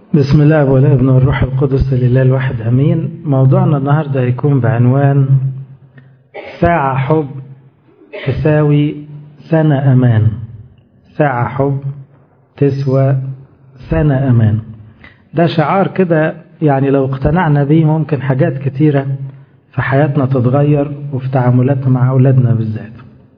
بسم الله والابن والروح القدس لله الواحد امين موضوعنا النهارده هيكون بعنوان ساعة حب تساوي سنة امان ساعة حب تسوى سنة امان ده شعار كده يعني لو اقتنعنا بيه ممكن حاجات كتيرة في حياتنا تتغير وفي تعاملاتنا مع أولادنا بالذات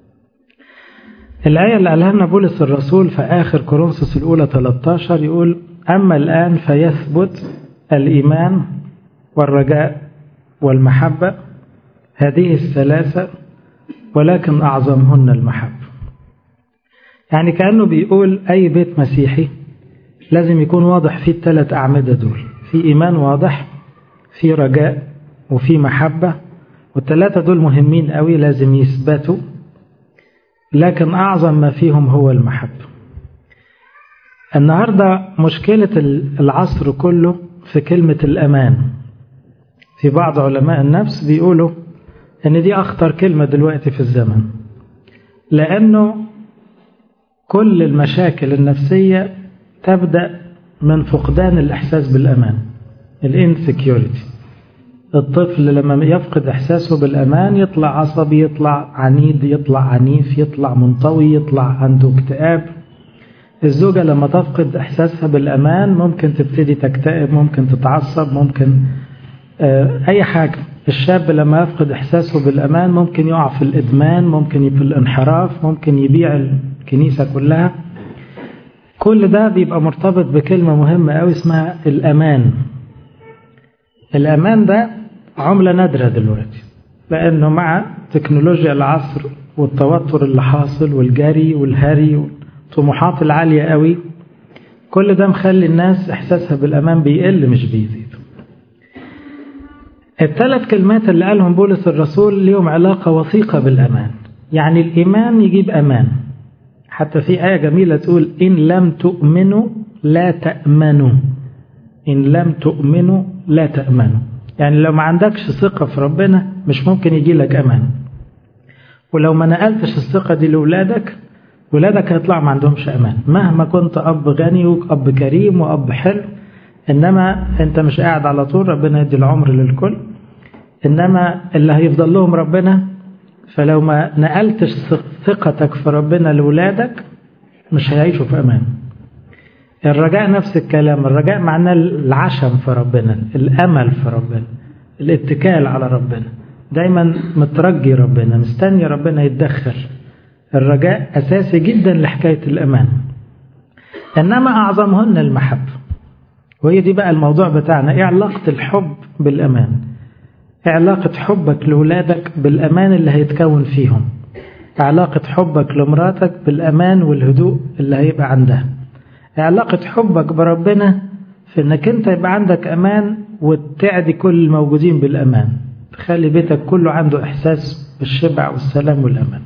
الآية اللي قالها لنا بولس الرسول في آخر كورنثوس الأولى 13 يقول أما الآن فيثبت الإيمان والرجاء والمحبة هذه الثلاثة ولكن أعظمهن المحبة يعني كأنه بيقول أي بيت مسيحي لازم يكون واضح فيه الثلاث أعمدة دول في إيمان واضح في رجاء وفي محبة والثلاثة دول مهمين قوي لازم يثبتوا لكن أعظم ما فيهم هو المحبة النهاردة مشكلة العصر كله في كلمة الأمان في بعض علماء النفس بيقولوا أن دي أخطر كلمة دلوقتي في الزمن لأنه كل المشاكل النفسية تبدأ من فقدان الإحساس بالأمان الانسكيورتي الطفل لما يفقد إحساسه بالأمان يطلع عصبي يطلع عنيد يطلع عنيف يطلع منطوي يطلع عنده اكتئاب الزوجة لما تفقد إحساسها بالأمان ممكن تبتدي تكتئب ممكن تتعصب ممكن أي حاجة الشاب لما يفقد إحساسه بالأمان ممكن يقع في الإدمان ممكن في الانحراف ممكن يبيع الكنيسة كلها كل ده بيبقى مرتبط بكلمة مهمة أوي اسمها الأمان الأمان ده عملة نادرة دلوقتي لأنه مع تكنولوجيا العصر والتوتر اللي حاصل والجري والهري والطموحات العالية قوي كل ده مخلي الناس إحساسها بالأمان بيقل مش بيزيد الثلاث كلمات اللي قالهم بولس الرسول ليهم علاقة وثيقة بالأمان يعني الإيمان يجيب أمان حتى في آية جميلة تقول إن لم تؤمنوا لا تأمنوا إن لم تؤمنوا لا تأمنوا يعني لو ما عندكش ثقة في ربنا مش ممكن يجي لك أمان ولو ما نقلتش الثقة دي لأولادك ولادك هيطلعوا ما عندهمش أمان مهما كنت أب غني وأب كريم وأب حلو إنما أنت مش قاعد على طول ربنا يدي العمر للكل إنما اللي هيفضل لهم ربنا فلو ما نقلتش ثقتك في ربنا لأولادك مش هيعيشوا في أمان الرجاء نفس الكلام الرجاء معناه العشم في ربنا الأمل في ربنا الاتكال على ربنا دايما مترجي ربنا مستني ربنا يتدخل الرجاء أساسي جدا لحكاية الأمان إنما أعظمهن المحبة وهي دي بقى الموضوع بتاعنا إيه علاقة الحب بالأمان إيه علاقة حبك لولادك بالأمان اللي هيتكون فيهم علاقة حبك لمراتك بالأمان والهدوء اللي هيبقى عندها علاقة حبك بربنا في انك انت يبقى عندك امان وتعدي كل الموجودين بالامان تخلي بيتك كله عنده احساس بالشبع والسلام والامان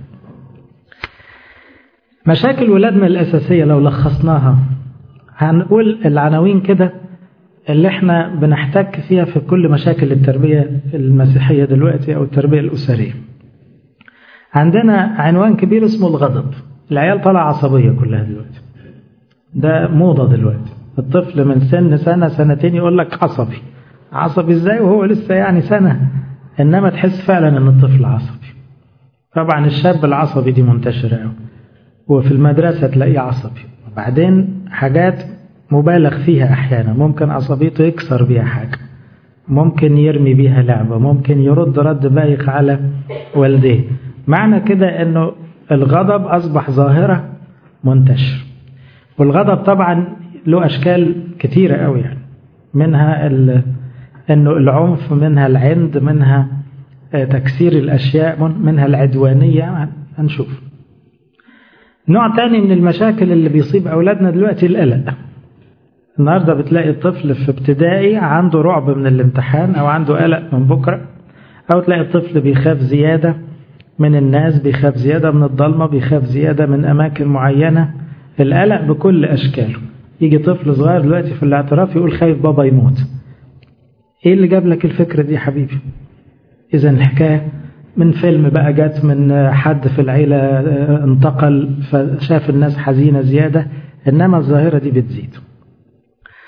مشاكل ولادنا الاساسية لو لخصناها هنقول العناوين كده اللي احنا بنحتك فيها في كل مشاكل التربية المسيحية دلوقتي او التربية الاسرية عندنا عنوان كبير اسمه الغضب العيال طالعة عصبية كلها دلوقتي ده موضة دلوقتي الطفل من سن سنة سنتين يقول لك عصبي عصبي ازاي وهو لسه يعني سنة انما تحس فعلا ان الطفل عصبي طبعا الشاب العصبي دي منتشرة قوي وفي المدرسة تلاقيه عصبي وبعدين حاجات مبالغ فيها احيانا ممكن عصبيته يكسر بيها حاجة ممكن يرمي بيها لعبة ممكن يرد رد بايخ على والديه معنى كده انه الغضب اصبح ظاهرة منتشر والغضب طبعا له أشكال كتيرة قوي يعني منها أنه العنف منها العند منها تكسير الأشياء منها العدوانية هنشوف نوع تاني من المشاكل اللي بيصيب أولادنا دلوقتي القلق النهاردة بتلاقي الطفل في ابتدائي عنده رعب من الامتحان أو عنده قلق من بكرة أو تلاقي الطفل بيخاف زيادة من الناس بيخاف زيادة من الضلمة بيخاف زيادة من أماكن معينة القلق بكل أشكاله يجي طفل صغير دلوقتي في الاعتراف يقول خايف بابا يموت ايه اللي جاب لك الفكرة دي حبيبي اذا الحكاية من فيلم بقى جت من حد في العيلة انتقل فشاف الناس حزينة زيادة إنما الظاهرة دي بتزيد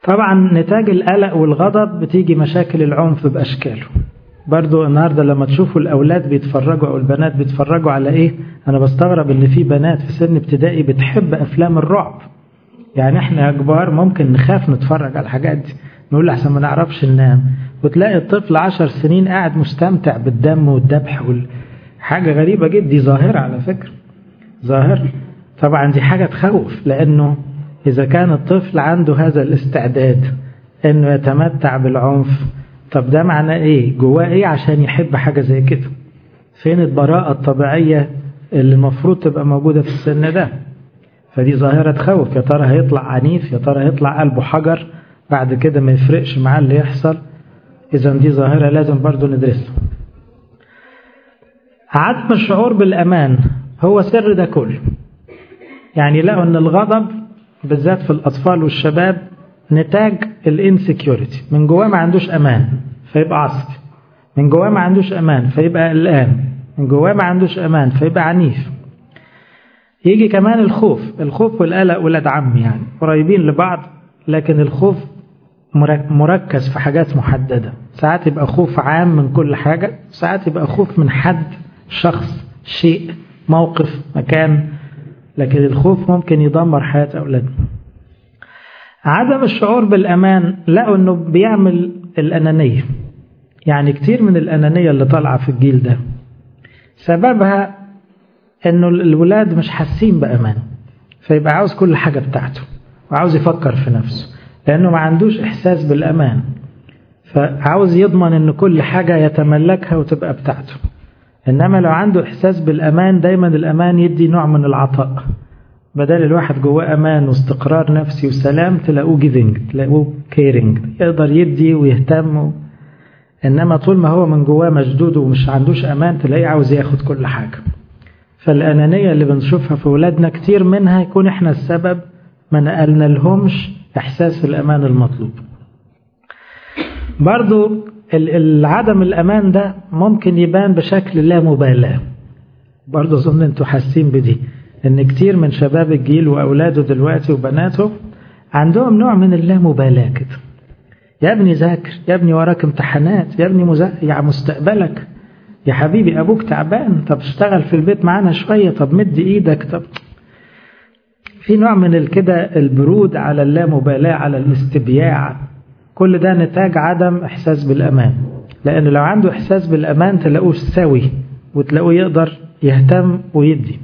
طبعا نتاج القلق والغضب بتيجي مشاكل العنف بأشكاله برضو النهاردة لما تشوفوا الأولاد بيتفرجوا أو البنات بيتفرجوا على إيه أنا بستغرب إن في بنات في سن ابتدائي بتحب أفلام الرعب يعني إحنا يا كبار ممكن نخاف نتفرج على الحاجات دي نقول أحسن ما نعرفش ننام وتلاقي الطفل عشر سنين قاعد مستمتع بالدم والذبح وال... حاجة غريبة جدا دي ظاهرة على فكرة ظاهرة طبعا دي حاجة تخوف لأنه إذا كان الطفل عنده هذا الاستعداد أنه يتمتع بالعنف طب ده معناه إيه جواه إيه عشان يحب حاجة زي كده فين البراءة الطبيعية اللي المفروض تبقى موجودة في السن ده فدي ظاهرة تخوف يا ترى هيطلع عنيف يا ترى هيطلع قلبه حجر بعد كده ما يفرقش معاه اللي يحصل إذا دي ظاهرة لازم برضو ندرسها عدم الشعور بالأمان هو سر ده كله يعني لقوا أن الغضب بالذات في الأطفال والشباب نتاج الانسكيورتي من جواه ما عندوش أمان فيبقى عصبي من جواه ما عندوش أمان فيبقى قلقان من جواه ما عندوش أمان فيبقى عنيف يجي كمان الخوف الخوف والقلق ولاد عم يعني قريبين لبعض لكن الخوف مركز في حاجات محددة ساعات يبقى خوف عام من كل حاجة ساعات يبقى خوف من حد شخص شيء موقف مكان لكن الخوف ممكن يدمر حياة أولادنا عدم الشعور بالأمان لقوا أنه بيعمل الأنانية يعني كتير من الأنانية اللي طالعة في الجيل ده سببها أنه الولاد مش حاسين بأمان فيبقى عاوز كل حاجة بتاعته وعاوز يفكر في نفسه لأنه ما عندوش إحساس بالأمان فعاوز يضمن أن كل حاجة يتملكها وتبقى بتاعته إنما لو عنده إحساس بالأمان دايما الأمان يدي نوع من العطاء بدل الواحد جواه أمان واستقرار نفسي وسلام تلاقوه جيفنج تلاقوه كيرنج يقدر يدي ويهتم إنما طول ما هو من جواه مشدود ومش عندوش أمان تلاقيه عاوز ياخد كل حاجة فالأنانية اللي بنشوفها في ولادنا كتير منها يكون إحنا السبب ما نقلنا لهمش إحساس الأمان المطلوب برضو عدم الأمان ده ممكن يبان بشكل لا مبالاة برضو أظن أنتوا حاسين بدي إن كتير من شباب الجيل وأولاده دلوقتي وبناته عندهم نوع من اللامبالاة كده يا ابني ذاكر يا ابني وراك امتحانات يا ابني مزا... يا مستقبلك يا حبيبي أبوك تعبان طب اشتغل في البيت معانا شوية طب مد إيدك طب في نوع من كده البرود على اللامبالاة على الاستبياع كل ده نتاج عدم إحساس بالأمان لأن لو عنده إحساس بالأمان تلاقوه سوي وتلاقوه يقدر يهتم ويدي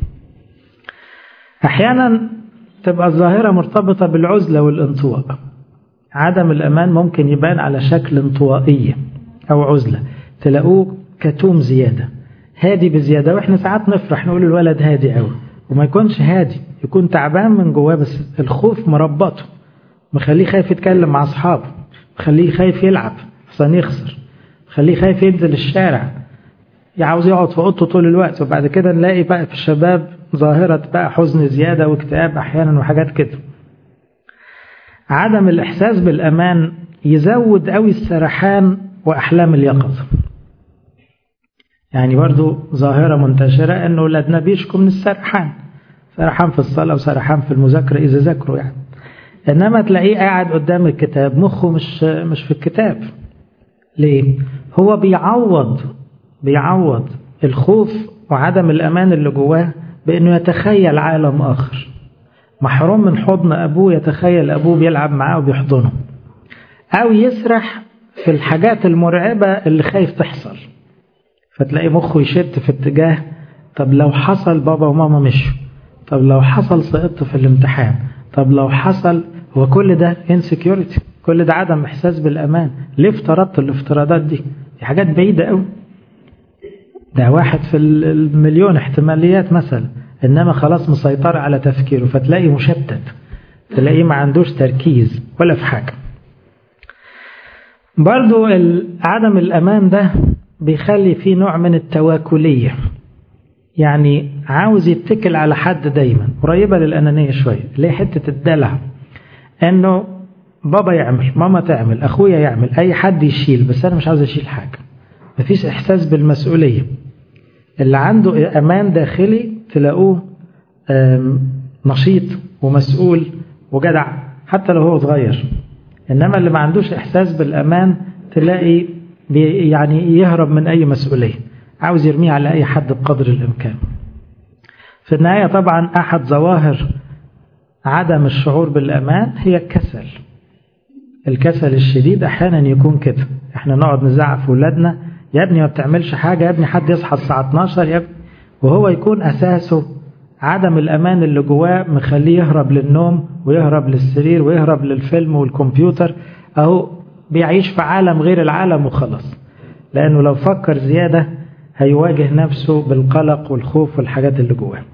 أحيانا تبقى الظاهرة مرتبطة بالعزلة والانطواء عدم الأمان ممكن يبان على شكل انطوائية أو عزلة تلاقوه كتوم زيادة هادي بزيادة وإحنا ساعات نفرح نقول الولد هادي أوي وما يكونش هادي يكون تعبان من جواه بس الخوف مربطه مخليه خايف يتكلم مع أصحابه مخليه خايف يلعب عشان يخسر مخليه خايف ينزل الشارع عاوز يقعد في اوضته طول الوقت وبعد كده نلاقي بقى في الشباب ظاهرة بقى حزن زيادة واكتئاب أحيانا وحاجات كده عدم الإحساس بالأمان يزود قوي السرحان وأحلام اليقظة يعني برضو ظاهرة منتشرة أن أولادنا بيشكوا من السرحان سرحان في الصلاة وسرحان في المذاكرة إذا ذاكروا يعني إنما تلاقيه قاعد قدام الكتاب مخه مش مش في الكتاب ليه؟ هو بيعوض بيعوض الخوف وعدم الأمان اللي جواه بأنه يتخيل عالم آخر محروم من حضن أبوه يتخيل أبوه بيلعب معاه وبيحضنه أو يسرح في الحاجات المرعبة اللي خايف تحصل فتلاقي مخه يشت في اتجاه طب لو حصل بابا وماما مشوا طب لو حصل سقطت في الامتحان طب لو حصل هو كل ده insecurity كل ده عدم إحساس بالأمان ليه افترضت الافتراضات دي دي حاجات بعيدة قوي ده واحد في المليون احتماليات مثلا إنما خلاص مسيطر على تفكيره فتلاقي مشتت تلاقيه ما عندوش تركيز ولا في حاجة برضو عدم الأمان ده بيخلي فيه نوع من التواكلية يعني عاوز يتكل على حد دايما قريبة للأنانية شوية اللي هي حتة الدلع انه بابا يعمل ماما تعمل اخويا يعمل اي حد يشيل بس انا مش عاوز اشيل حاجة مفيش احساس بالمسؤولية اللي عنده امان داخلي تلاقوه نشيط ومسؤول وجدع حتى لو هو صغير إنما اللي ما عندوش إحساس بالأمان تلاقي يعني يهرب من أي مسؤولية عاوز يرميه على أي حد بقدر الإمكان في النهاية طبعا أحد ظواهر عدم الشعور بالأمان هي الكسل الكسل الشديد أحيانا يكون كده احنا نقعد نزعق في ولادنا يا ابني ما بتعملش حاجة يا ابني حد يصحى الساعة 12 يا ابني وهو يكون أساسه عدم الأمان اللي جواه مخليه يهرب للنوم ويهرب للسرير ويهرب للفيلم والكمبيوتر أهو بيعيش في عالم غير العالم وخلاص لأنه لو فكر زيادة هيواجه نفسه بالقلق والخوف والحاجات اللي جواه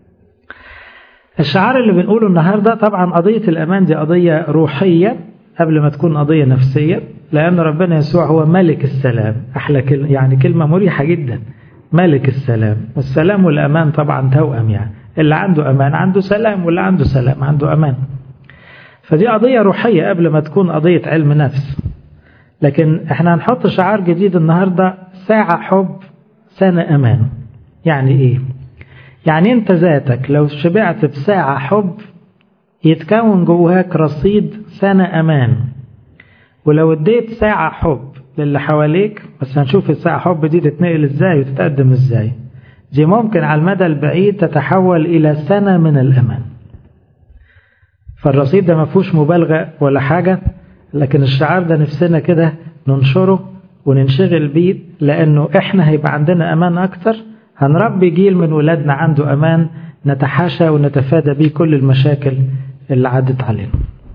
الشعار اللي بنقوله النهاردة طبعا قضية الأمان دي قضية روحية قبل ما تكون قضية نفسية لأن ربنا يسوع هو ملك السلام أحلى كلمة يعني كلمة مريحة جدا ملك السلام والسلام والأمان طبعا توأم يعني اللي عنده أمان عنده سلام واللي عنده سلام عنده أمان فدي قضية روحية قبل ما تكون قضية علم نفس لكن احنا هنحط شعار جديد النهاردة ساعة حب سنة أمان يعني إيه؟ يعني أنت ذاتك لو شبعت بساعة حب يتكون جواك رصيد سنة أمان ولو اديت ساعة حب للي حواليك بس هنشوف الساعة حب دي تتنقل ازاي وتتقدم ازاي دي ممكن على المدى البعيد تتحول إلى سنة من الأمان فالرصيد ده ما فيهوش مبالغة ولا حاجة لكن الشعار ده نفسنا كده ننشره وننشغل بيه لأنه إحنا هيبقى عندنا أمان أكتر هنربي جيل من ولادنا عنده أمان نتحاشى ونتفادى بيه كل المشاكل اللي عدت علينا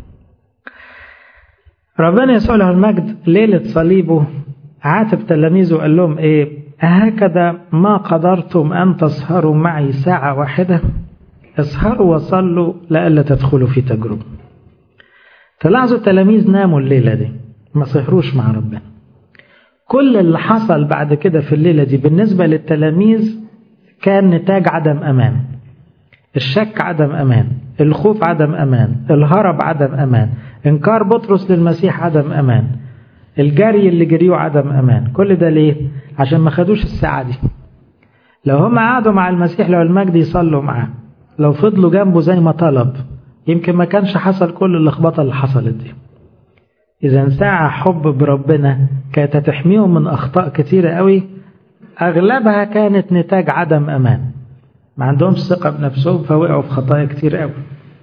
ربنا يسوع له المجد ليلة صليبه عاتب تلاميذه وقال لهم إيه هكذا ما قدرتم أن تسهروا معي ساعة واحدة اسهروا وصلوا لئلا تدخلوا في تجربة تلاحظوا التلاميذ ناموا الليلة دي ما سهروش مع ربنا كل اللي حصل بعد كده في الليلة دي بالنسبة للتلاميذ كان نتاج عدم أمان الشك عدم أمان الخوف عدم أمان الهرب عدم أمان إنكار بطرس للمسيح عدم أمان الجري اللي جريوه عدم أمان كل ده ليه؟ عشان ما خدوش الساعة دي لو هم قعدوا مع المسيح لو المجد يصلوا معاه لو فضلوا جنبه زي ما طلب يمكن ما كانش حصل كل اللخبطة اللي حصلت دي إذا ساعة حب بربنا كانت هتحميهم من أخطاء كتيرة قوي أغلبها كانت نتاج عدم أمان ما عندهمش ثقة بنفسهم فوقعوا في خطايا كتير قوي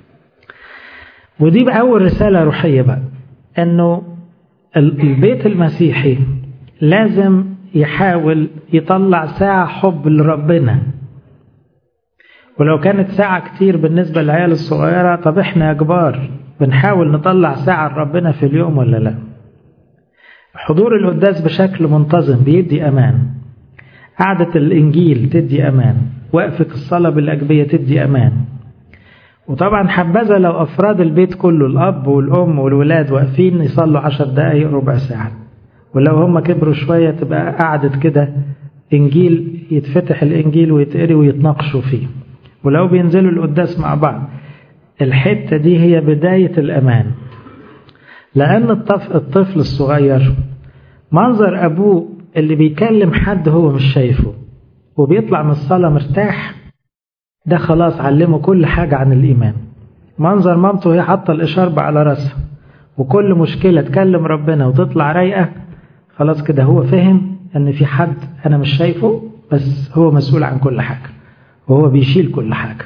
ودي بقى أول رسالة روحية بقى إنه البيت المسيحي لازم يحاول يطلع ساعة حب لربنا ولو كانت ساعة كتير بالنسبة للعيال الصغيرة طب احنا يا كبار بنحاول نطلع ساعة لربنا في اليوم ولا لا حضور القداس بشكل منتظم بيدي أمان قعدة الإنجيل تدي أمان وقفة الصلاة بالأجبية تدي أمان وطبعا حبذا لو أفراد البيت كله الأب والأم والولاد واقفين يصلوا عشر دقايق ربع ساعة ولو هم كبروا شوية تبقى قعدة كده إنجيل يتفتح الإنجيل ويتقري ويتناقشوا فيه ولو بينزلوا القداس مع بعض الحتة دي هي بداية الأمان لأن الطفل, الطفل الصغير منظر أبوه اللي بيكلم حد هو مش شايفه وبيطلع من الصلاة مرتاح ده خلاص علمه كل حاجة عن الإيمان منظر مامته هي حاطة الإشاربة على راسها وكل مشكلة تكلم ربنا وتطلع رايقة خلاص كده هو فهم أن في حد أنا مش شايفه بس هو مسؤول عن كل حاجة وهو بيشيل كل حاجة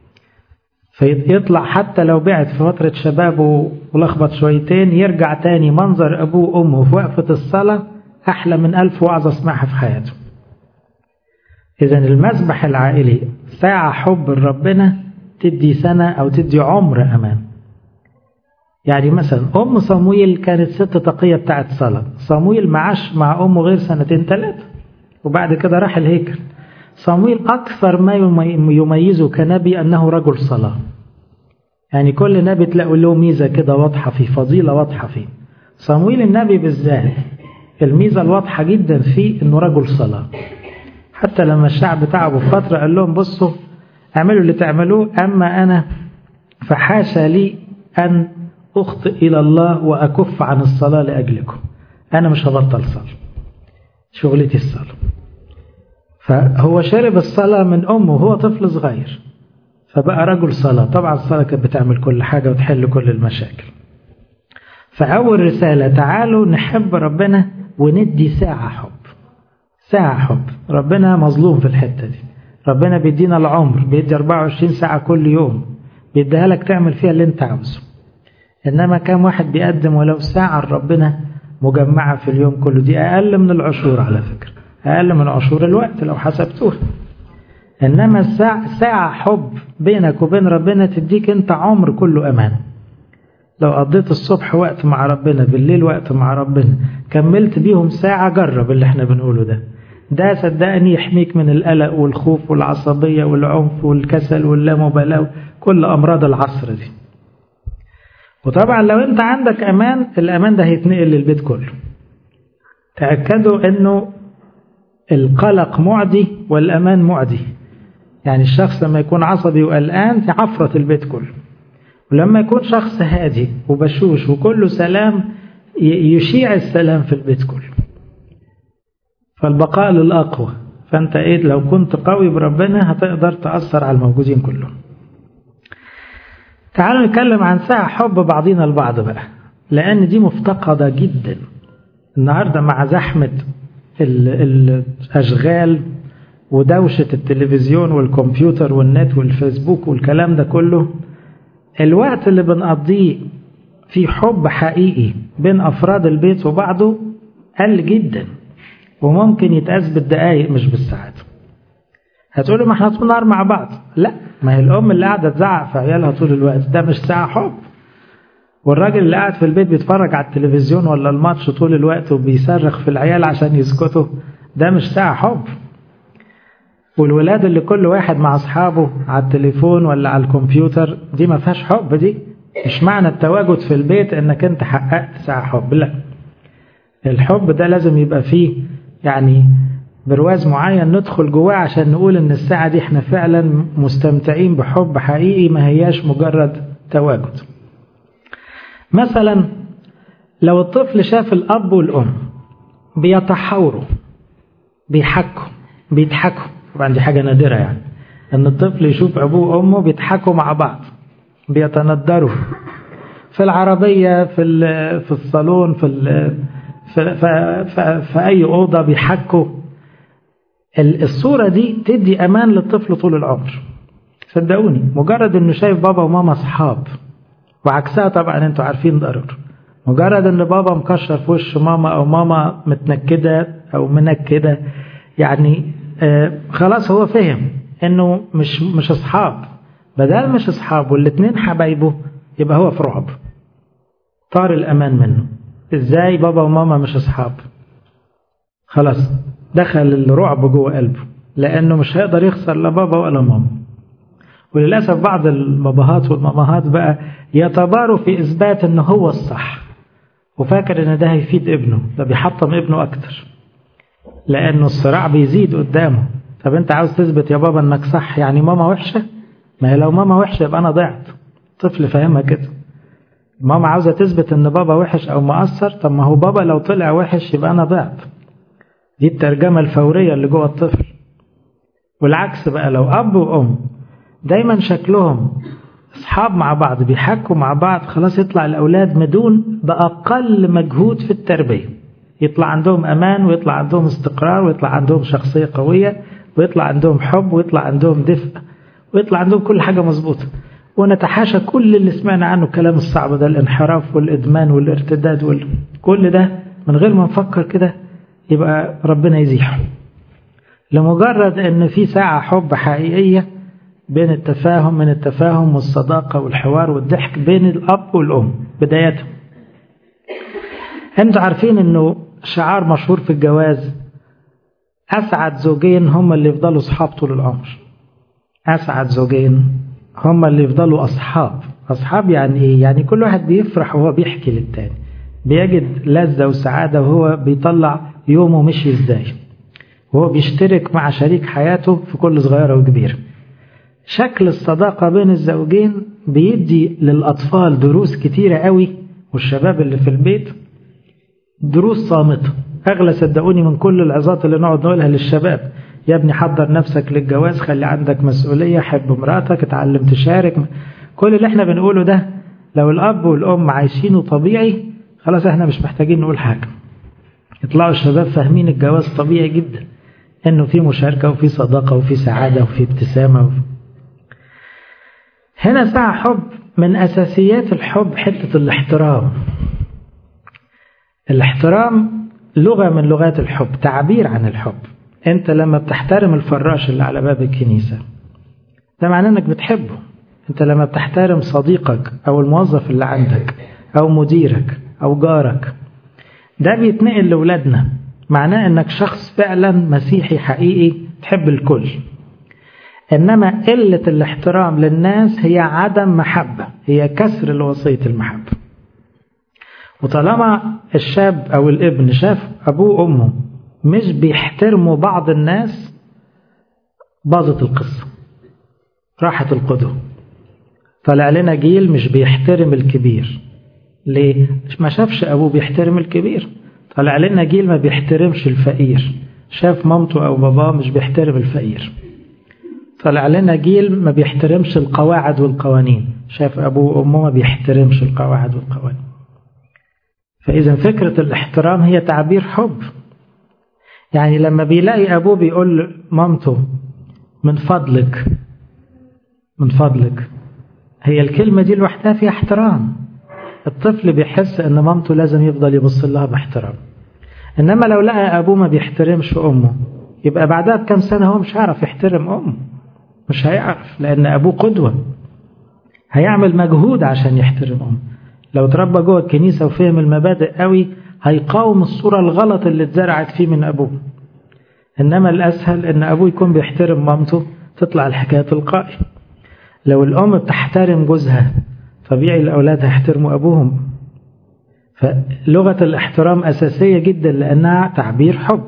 فيطلع حتى لو بعد في فترة شبابه ولخبط شويتين يرجع تاني منظر أبوه وأمه في وقفة الصلاة أحلى من ألف وعظة اسمعها في حياته إذا المسبح العائلي ساعة حب ربنا تدي سنة أو تدي عمر أمان يعني مثلا أم صمويل كانت ست تقية بتاعت صلاة صمويل معاش مع أمه غير سنتين ثلاثة وبعد كده راح الهيكل صمويل أكثر ما يميزه كنبي أنه رجل صلاة يعني كل نبي تلاقوا له ميزة كده واضحة فيه فضيلة واضحة فيه صمويل النبي بالذات الميزة الواضحة جدا فيه أنه رجل صلاة حتى لما الشعب تعبوا في فترة قال لهم بصوا اعملوا اللي تعملوه أما أنا فحاشا لي أن أخطئ إلى الله وأكف عن الصلاة لأجلكم أنا مش هبطل صلاة شغلتي الصلاة فهو شرب الصلاة من أمه وهو طفل صغير فبقى رجل صلاة طبعا الصلاة كانت بتعمل كل حاجة وتحل كل المشاكل فأول رسالة تعالوا نحب ربنا وندي ساعة حب ساعة حب ربنا مظلوم في الحتة دي ربنا بيدينا العمر بيدي 24 ساعة كل يوم بيديها لك تعمل فيها اللي انت عاوزه إنما كم واحد بيقدم ولو ساعة لربنا مجمعة في اليوم كله دي أقل من العشور على فكرة أقل من عشور الوقت لو حسبتوها إنما الساعة ساعة حب بينك وبين ربنا تديك أنت عمر كله أمان لو قضيت الصبح وقت مع ربنا بالليل وقت مع ربنا كملت بيهم ساعة جرب اللي احنا بنقوله ده ده صدقني يحميك من القلق والخوف والعصبية والعنف والكسل واللامبالاة كل أمراض العصر دي وطبعا لو انت عندك امان الامان ده هيتنقل للبيت كله تأكدوا انه القلق معدي والامان معدي يعني الشخص لما يكون عصبي وقلقان عفرة البيت كله ولما يكون شخص هادي وبشوش وكله سلام يشيع السلام في البيت كله فالبقاء للأقوى فأنت إيه لو كنت قوي بربنا هتقدر تأثر على الموجودين كلهم تعالوا نتكلم عن ساعة حب بعضنا البعض بقى لأن دي مفتقدة جدا النهاردة مع زحمة الأشغال ودوشة التلفزيون والكمبيوتر والنت والفيسبوك والكلام ده كله الوقت اللي بنقضيه في حب حقيقي بين أفراد البيت وبعضه قل جدا وممكن يتقاس بالدقايق مش بالساعات هتقولوا ما احنا طول النهار مع بعض لا ما هي الأم اللي قاعدة تزعق في عيالها طول الوقت ده مش ساعة حب والراجل اللي قاعد في البيت بيتفرج على التلفزيون ولا الماتش طول الوقت وبيصرخ في العيال عشان يسكتوا ده مش ساعة حب والولاد اللي كل واحد مع أصحابه على التليفون ولا على الكمبيوتر دي ما فيهاش حب دي مش معنى التواجد في البيت انك انت حققت ساعة حب لا الحب ده لازم يبقى فيه يعني برواز معين ندخل جواه عشان نقول ان الساعة دي احنا فعلا مستمتعين بحب حقيقي ما هياش مجرد تواجد مثلا لو الطفل شاف الأب والأم بيتحاوروا بيحكوا بيضحكوا طبعا دي حاجة نادرة يعني ان الطفل يشوف أبوه وأمه بيضحكوا مع بعض بيتندروا في العربية في في الصالون في في, في, في أي أوضة بيحكوا الصورة دي تدي أمان للطفل طول العمر صدقوني مجرد انه شايف بابا وماما اصحاب وعكسها طبعا انتوا عارفين ضرر مجرد ان بابا مكشر في وش ماما او ماما متنكده او منكده يعني آه خلاص هو فهم انه مش مش اصحاب بدل مش اصحاب والاتنين حبايبه يبقى هو في رعب طار الامان منه ازاي بابا وماما مش اصحاب خلاص دخل الرعب جوه قلبه لانه مش هيقدر يخسر لا بابا ولا ماما وللاسف بعض الباباهات والماماهات بقى يتباروا في اثبات ان هو الصح وفاكر ان ده هيفيد ابنه ده بيحطم ابنه اكتر لانه الصراع بيزيد قدامه طب انت عاوز تثبت يا بابا انك صح يعني ماما وحشه ما هي لو ماما وحشه يبقى انا ضعت طفل فاهمها كده ماما عاوزه تثبت ان بابا وحش او مقصر طب ما هو بابا لو طلع وحش يبقى انا ضعت دي الترجمه الفوريه اللي جوه الطفل والعكس بقى لو اب وام دايما شكلهم اصحاب مع بعض بيحكوا مع بعض خلاص يطلع الاولاد مدون باقل مجهود في التربيه يطلع عندهم امان ويطلع عندهم استقرار ويطلع عندهم شخصيه قويه ويطلع عندهم حب ويطلع عندهم دفء ويطلع عندهم كل حاجه مظبوطه ونتحاشى كل اللي سمعنا عنه الكلام الصعب ده الانحراف والادمان والارتداد وال... كل ده من غير ما نفكر كده يبقى ربنا يزيحه لمجرد ان في ساعه حب حقيقيه بين التفاهم من التفاهم والصداقة والحوار والضحك بين الأب والأم بداية أنتوا عارفين أنه شعار مشهور في الجواز أسعد زوجين هم اللي يفضلوا أصحاب طول العمر أسعد زوجين هم اللي يفضلوا أصحاب أصحاب يعني إيه؟ يعني كل واحد بيفرح وهو بيحكي للتاني بيجد لذة وسعادة وهو بيطلع يومه مشي إزاي وهو بيشترك مع شريك حياته في كل صغيرة وكبيرة شكل الصداقة بين الزوجين بيدي للأطفال دروس كتيرة قوي والشباب اللي في البيت دروس صامتة أغلى صدقوني من كل العظات اللي نقعد نقولها للشباب يا ابني حضر نفسك للجواز خلي عندك مسؤولية حب مراتك اتعلم تشارك كل اللي احنا بنقوله ده لو الأب والأم عايشينه طبيعي خلاص احنا مش محتاجين نقول حاجة يطلعوا الشباب فاهمين الجواز طبيعي جدا انه في مشاركة وفي صداقة وفي سعادة وفي ابتسامة وفي هنا ساعة حب من أساسيات الحب حتة الاحترام الاحترام لغة من لغات الحب تعبير عن الحب انت لما بتحترم الفراش اللي على باب الكنيسة ده معناه انك بتحبه انت لما بتحترم صديقك او الموظف اللي عندك او مديرك او جارك ده بيتنقل لولادنا معناه انك شخص فعلا مسيحي حقيقي تحب الكل انما قلة الاحترام للناس هي عدم محبة هي كسر لوصية المحبة وطالما الشاب او الابن شاف ابوه وامه مش بيحترموا بعض الناس باظت القصة راحت القدوة طلع لنا جيل مش بيحترم الكبير ليه؟ ما شافش أبوه بيحترم الكبير طلع لنا جيل ما بيحترمش الفقير شاف مامته أو باباه مش بيحترم الفقير طلع لنا جيل ما بيحترمش القواعد والقوانين شاف أبوه وأمه ما بيحترمش القواعد والقوانين فإذا فكرة الاحترام هي تعبير حب يعني لما بيلاقي أبوه بيقول مامته من فضلك من فضلك هي الكلمة دي لوحدها فيها احترام الطفل بيحس ان مامته لازم يفضل يبص لها باحترام انما لو لقى ابوه ما بيحترمش امه يبقى بعدها بكم سنة هو مش هيعرف يحترم امه مش هيعرف لان ابوه قدوة هيعمل مجهود عشان يحترم امه لو تربى جوه الكنيسة وفهم المبادئ قوي هيقاوم الصورة الغلط اللي اتزرعت فيه من ابوه انما الاسهل ان ابوه يكون بيحترم مامته تطلع الحكاية تلقائي لو الأم بتحترم جوزها طبيعي الأولاد هيحترموا أبوهم فلغة الاحترام أساسية جدا لأنها تعبير حب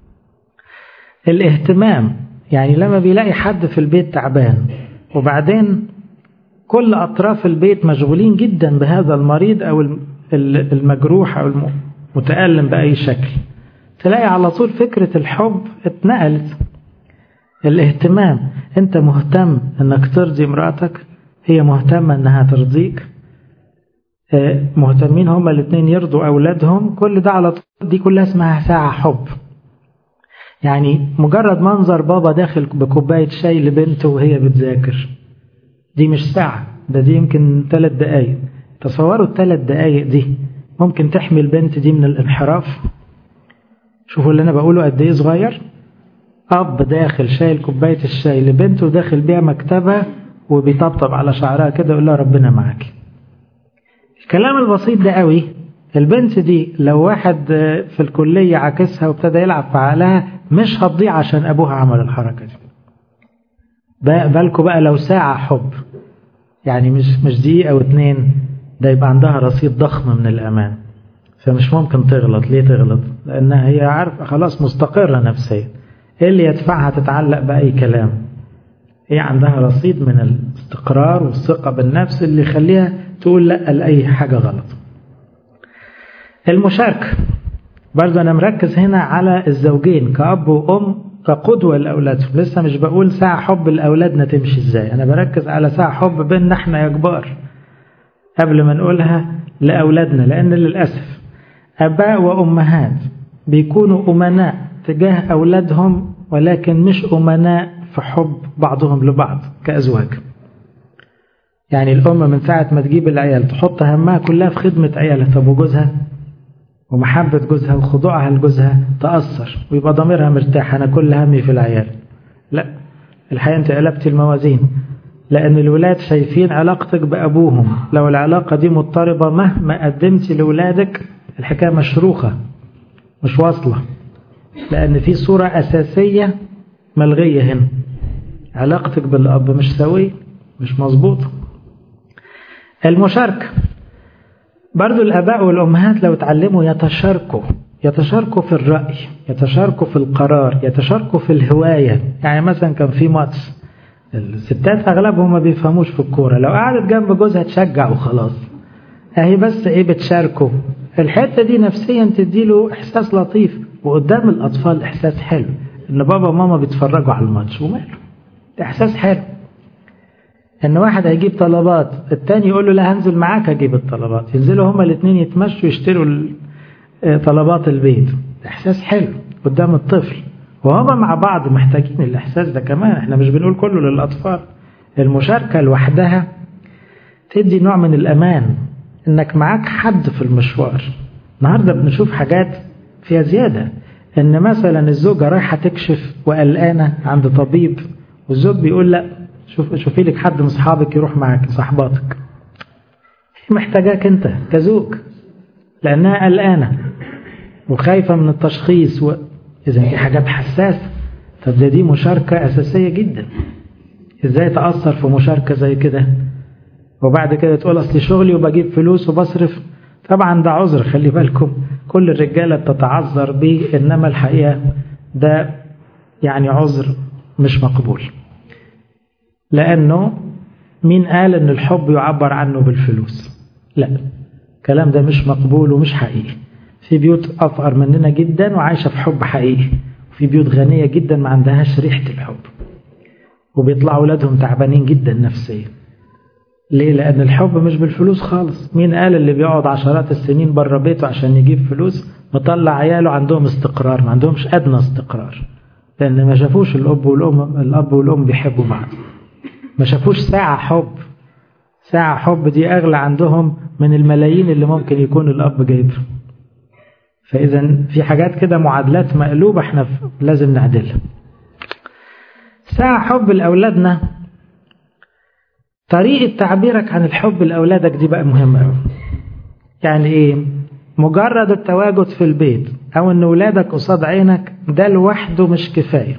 الاهتمام يعني لما بيلاقي حد في البيت تعبان وبعدين كل أطراف البيت مشغولين جدا بهذا المريض أو المجروح أو المتألم بأي شكل تلاقي على طول فكرة الحب اتنقلت الاهتمام انت مهتم انك ترضي امرأتك هي مهتمة انها ترضيك مهتمين هما الاثنين يرضوا اولادهم كل ده على طول دي كلها اسمها ساعة حب يعني مجرد منظر بابا داخل بكوباية شاي لبنته وهي بتذاكر دي مش ساعة ده دي يمكن ثلاث دقايق تصوروا الثلاث دقايق دي ممكن تحمي البنت دي من الانحراف شوفوا اللي انا بقوله قد ايه صغير أب داخل شايل كوباية الشاي لبنته داخل بيها مكتبها وبيطبطب على شعرها كده يقول لها ربنا معاك الكلام البسيط ده قوي البنت دي لو واحد في الكلية عاكسها وابتدى يلعب في عقلها مش هتضيع عشان أبوها عمل الحركة دي بالكوا بقى لو ساعة حب يعني مش مش دقيقة أو اتنين ده يبقى عندها رصيد ضخم من الأمان فمش ممكن تغلط ليه تغلط لأنها هي عارفة خلاص مستقرة نفسيا ايه اللي يدفعها تتعلق بأي كلام هي عندها رصيد من الاستقرار والثقة بالنفس اللي يخليها تقول لا لأي حاجة غلط المشاركة برضو أنا مركز هنا على الزوجين كأب وأم كقدوة لأولادهم لسه مش بقول ساعة حب لأولادنا تمشي إزاي أنا بركز على ساعة حب بيننا إحنا يا كبار قبل ما نقولها لأولادنا لأن للأسف أباء وأمهات بيكونوا أمناء تجاه أولادهم ولكن مش أمناء في حب بعضهم لبعض كأزواج يعني الأم من ساعة ما تجيب العيال تحط همها كلها في خدمة عيالها طب وجوزها ومحبة جوزها وخضوعها لجوزها تأثر ويبقى ضميرها مرتاح أنا كل همي في العيال لا الحقيقة أنت قلبت الموازين لأن الولاد شايفين علاقتك بأبوهم لو العلاقة دي مضطربة مهما قدمتي لولادك الحكاية مشروخة مش واصلة لأن في صورة أساسية ملغية هنا علاقتك بالأب مش سوية مش مظبوطة المشاركة برضو الآباء والأمهات لو تعلموا يتشاركوا يتشاركوا في الرأي يتشاركوا في القرار يتشاركوا في الهواية يعني مثلا كان في ماتش الستات أغلبهم ما بيفهموش في الكورة لو قعدت جنب جوزها تشجع وخلاص اهي بس ايه بتشاركوا الحتة دي نفسيا تديله إحساس لطيف وقدام الأطفال إحساس حلو إن بابا وماما بيتفرجوا على الماتش وماله إحساس حلو ان واحد هيجيب طلبات التاني يقول له لا هنزل معاك اجيب الطلبات ينزلوا هما الاثنين يتمشوا يشتروا طلبات البيت احساس حلو قدام الطفل وهما مع بعض محتاجين الاحساس ده كمان احنا مش بنقول كله للاطفال المشاركة لوحدها تدي نوع من الامان انك معاك حد في المشوار النهارده بنشوف حاجات فيها زيادة ان مثلا الزوجة رايحة تكشف وقلقانة عند طبيب والزوج بيقول لا شوف شوفي لك حد من اصحابك يروح معاك صاحباتك هي محتاجاك انت كزوج لانها قلقانة وخايفة من التشخيص و... اذا دي حاجات حساسة طب ده دي مشاركة اساسية جدا ازاي تأثر في مشاركة زي كده وبعد كده تقول اصل شغلي وبجيب فلوس وبصرف طبعا ده عذر خلي بالكم كل الرجالة بتتعذر به انما الحقيقة ده يعني عذر مش مقبول لأنه مين قال أن الحب يعبر عنه بالفلوس لا الكلام ده مش مقبول ومش حقيقي في بيوت أفقر مننا جدا وعايشة في حب حقيقي وفي بيوت غنية جدا ما عندهاش ريحة الحب وبيطلعوا أولادهم تعبانين جدا نفسيا ليه؟ لأن الحب مش بالفلوس خالص مين قال اللي بيقعد عشرات السنين بره بيته عشان يجيب فلوس مطلع عياله عندهم استقرار ما عندهمش أدنى استقرار لأن ما شافوش الأب والأم الأب والأم بيحبوا بعض ما شافوش ساعة حب ساعة حب دي أغلى عندهم من الملايين اللي ممكن يكون الأب جايبها فإذا في حاجات كده معادلات مقلوبة احنا لازم نعدلها ساعة حب لأولادنا طريقة تعبيرك عن الحب لأولادك دي بقى مهمة أوي يعني إيه مجرد التواجد في البيت أو إن أولادك قصاد عينك ده لوحده مش كفاية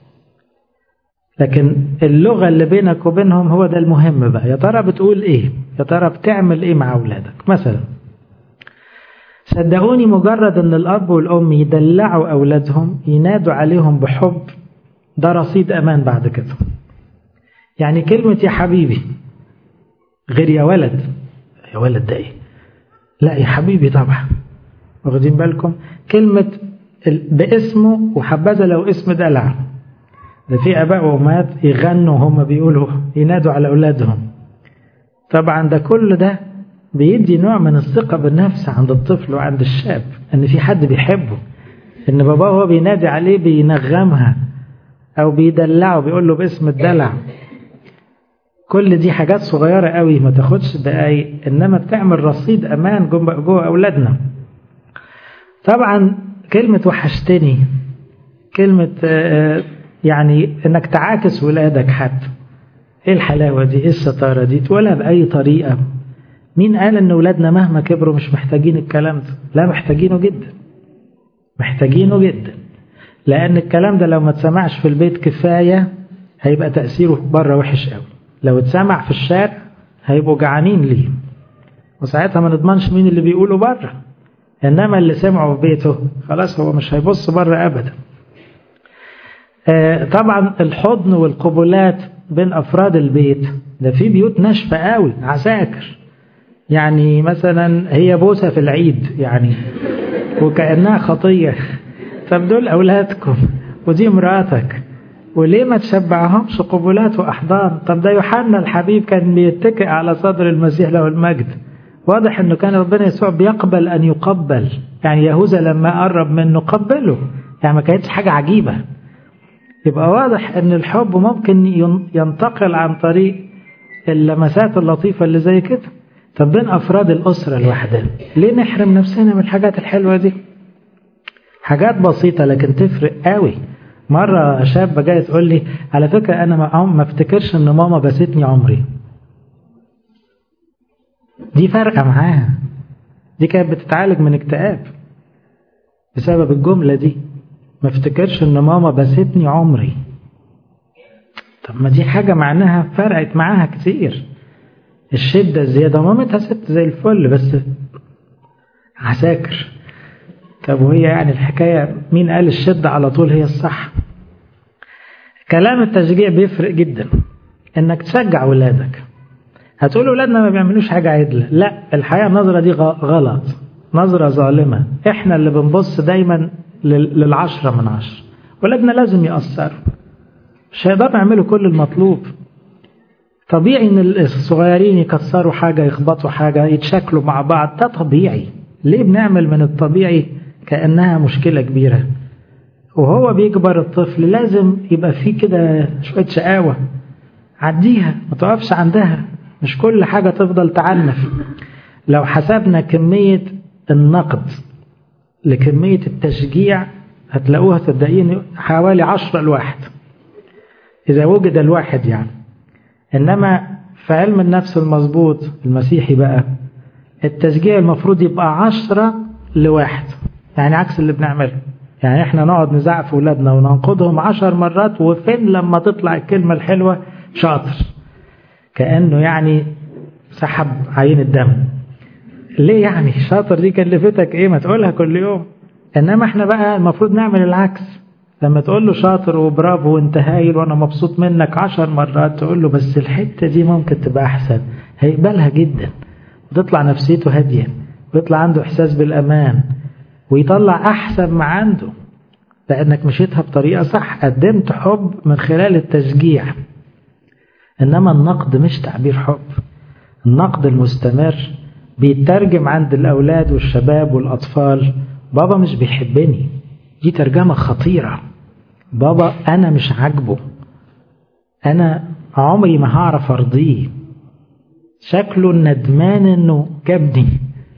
لكن اللغة اللي بينك وبينهم هو ده المهم بقى يا ترى بتقول ايه يا ترى بتعمل ايه مع اولادك مثلا صدقوني مجرد ان الاب والام يدلعوا اولادهم ينادوا عليهم بحب ده رصيد امان بعد كده يعني كلمة يا حبيبي غير يا ولد يا ولد ده ايه لا يا حبيبي طبعا واخدين بالكم كلمة باسمه وحبذا لو اسم دلع ده في اباء وامهات يغنوا هم بيقولوا ينادوا على اولادهم طبعا ده كل ده بيدي نوع من الثقه بالنفس عند الطفل وعند الشاب ان في حد بيحبه ان باباه هو بينادي عليه بينغمها او بيدلعه بيقول له باسم الدلع كل دي حاجات صغيرة قوي ما تاخدش دقايق انما بتعمل رصيد امان جوه جوه اولادنا طبعا كلمة وحشتني كلمة يعني انك تعاكس ولادك حتى ايه الحلاوة دي ايه الستارة دي تقولها بأي طريقة مين قال ان ولادنا مهما كبروا مش محتاجين الكلام ده لا محتاجينه جدا محتاجينه جدا لان الكلام ده لو ما اتسمعش في البيت كفاية هيبقى تأثيره بره وحش قوي لو اتسمع في الشارع هيبقوا جعانين ليه وساعتها ما نضمنش مين اللي بيقوله بره انما اللي سمعه في بيته خلاص هو مش هيبص بره ابدا طبعا الحضن والقبلات بين افراد البيت ده في بيوت ناشفه قوي عساكر يعني مثلا هي بوسه في العيد يعني وكانها خطيه طب دول اولادكم ودي مراتك وليه ما تشبعهمش قبلات واحضان طب ده يوحنا الحبيب كان بيتكئ على صدر المسيح له المجد واضح انه كان ربنا يسوع بيقبل ان يقبل يعني يهوذا لما قرب منه قبله يعني ما كانتش حاجه عجيبه يبقى واضح ان الحب ممكن ينتقل عن طريق اللمسات اللطيفة اللي زي كده طب بين افراد الاسرة الواحدة ليه نحرم نفسنا من الحاجات الحلوة دي حاجات بسيطة لكن تفرق قوي مرة شابة جاية تقول لي على فكرة انا ما افتكرش ان ماما بستني عمري دي فارقة معاها دي كانت بتتعالج من اكتئاب بسبب الجملة دي ما افتكرش ان ماما بستني عمري طب ما دي حاجة معناها فرقت معاها كتير الشدة الزيادة مامتها ست زي الفل بس عساكر طب وهي يعني الحكاية مين قال الشدة على طول هي الصح كلام التشجيع بيفرق جدا انك تشجع ولادك هتقول ولادنا ما بيعملوش حاجة عدلة لا الحقيقة النظرة دي غلط نظرة ظالمة احنا اللي بنبص دايما للعشرة من عشرة ولادنا لازم يأثروا مش هيقدروا يعملوا كل المطلوب طبيعي ان الصغيرين يكسروا حاجة يخبطوا حاجة يتشكلوا مع بعض ده طبيعي ليه بنعمل من الطبيعي كأنها مشكلة كبيرة وهو بيكبر الطفل لازم يبقى فيه كده شوية شقاوة عديها ما تقفش عندها مش كل حاجة تفضل تعنف لو حسبنا كمية النقد لكمية التشجيع هتلاقوها صدقيني حوالي عشرة الواحد إذا وجد الواحد يعني إنما في علم النفس المظبوط المسيحي بقى التشجيع المفروض يبقى عشرة لواحد يعني عكس اللي بنعمله يعني احنا نقعد نزعق في ولادنا وننقضهم عشر مرات وفين لما تطلع الكلمة الحلوة شاطر كأنه يعني سحب عين الدم ليه يعني شاطر دي كلفتك ايه ما تقولها كل يوم انما احنا بقى المفروض نعمل العكس لما تقول له شاطر وبرافو وانت هايل وانا مبسوط منك عشر مرات تقول له بس الحتة دي ممكن تبقى احسن هيقبلها جدا وتطلع نفسيته هادية ويطلع عنده احساس بالامان ويطلع احسن ما عنده لانك مشيتها بطريقة صح قدمت حب من خلال التشجيع انما النقد مش تعبير حب النقد المستمر بيترجم عند الأولاد والشباب والأطفال بابا مش بيحبني دي ترجمة خطيرة بابا أنا مش عاجبه أنا عمري ما هعرف أرضيه شكله ندمان إنه جابني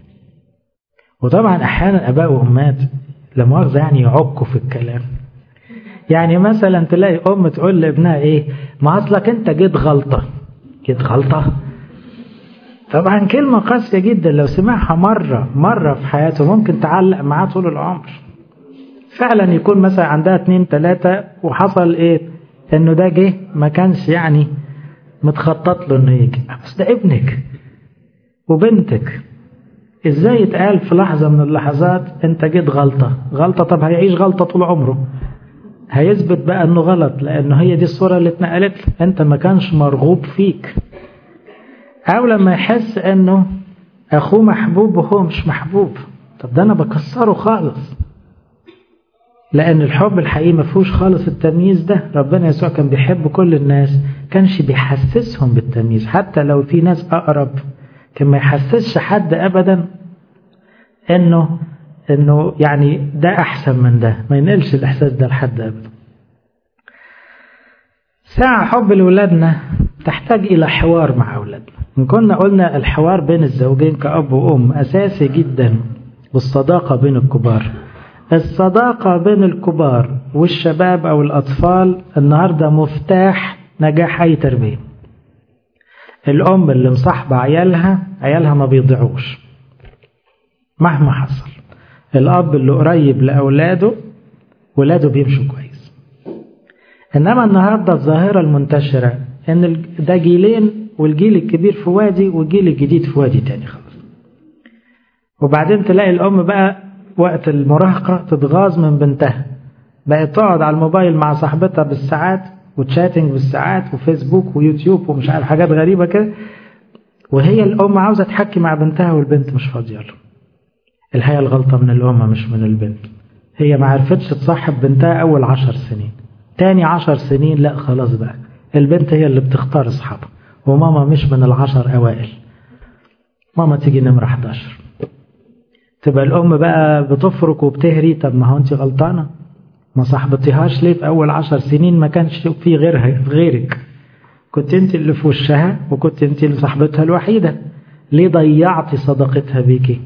وطبعا أحيانا أباء وأمات لمؤاخذة يعني يعكوا في الكلام يعني مثلا تلاقي أم تقول لابنها إيه ما أصلك أنت جيت غلطة جيت غلطة طبعا كلمة قاسية جدا لو سمعها مرة مرة في حياته ممكن تعلق معاه طول العمر فعلا يكون مثلا عندها اتنين تلاتة وحصل ايه انه ده جه ما كانش يعني متخطط له انه يجي بس ده ابنك وبنتك ازاي يتقال في لحظة من اللحظات انت جيت غلطة غلطة طب هيعيش غلطة طول عمره هيثبت بقى انه غلط لانه هي دي الصورة اللي اتنقلت له انت ما كانش مرغوب فيك أو لما يحس أنه أخوه محبوب وهو مش محبوب طب ده أنا بكسره خالص لأن الحب الحقيقي ما فيهوش خالص التمييز ده ربنا يسوع كان بيحب كل الناس كانش بيحسسهم بالتمييز حتى لو في ناس أقرب كان ما يحسسش حد أبدا أنه أنه يعني ده أحسن من ده ما ينقلش الإحساس ده لحد أبدا ساعة حب لأولادنا تحتاج إلى حوار مع أولادنا إن كنا قلنا الحوار بين الزوجين كأب وأم أساسي جدا والصداقة بين الكبار الصداقة بين الكبار والشباب أو الأطفال النهاردة مفتاح نجاح أي تربية الأم اللي مصاحبة عيالها عيالها ما بيضيعوش مهما حصل الأب اللي قريب لأولاده ولاده بيمشوا كويس إنما النهاردة الظاهرة المنتشرة إن ده جيلين والجيل الكبير في وادي والجيل الجديد في وادي تاني خالص وبعدين تلاقي الأم بقى وقت المراهقة تتغاظ من بنتها بقت تقعد على الموبايل مع صاحبتها بالساعات وتشاتنج بالساعات وفيسبوك ويوتيوب ومش عارف حاجات غريبة كده وهي الأم عاوزة تحكي مع بنتها والبنت مش فاضية له الحقيقة الغلطة من الأم مش من البنت هي ما عرفتش تصاحب بنتها أول عشر سنين تاني عشر سنين لا خلاص بقى البنت هي اللي بتختار أصحابها وماما مش من العشر أوائل ماما تيجي نمرة 11 تبقى الأم بقى بتفرك وبتهري طب ما هو أنت غلطانة ما صاحبتيهاش ليه في أول عشر سنين ما كانش في غيرها غيرك كنت أنت اللي في وشها وكنت أنت اللي صاحبتها الوحيدة ليه ضيعتي صداقتها بيكي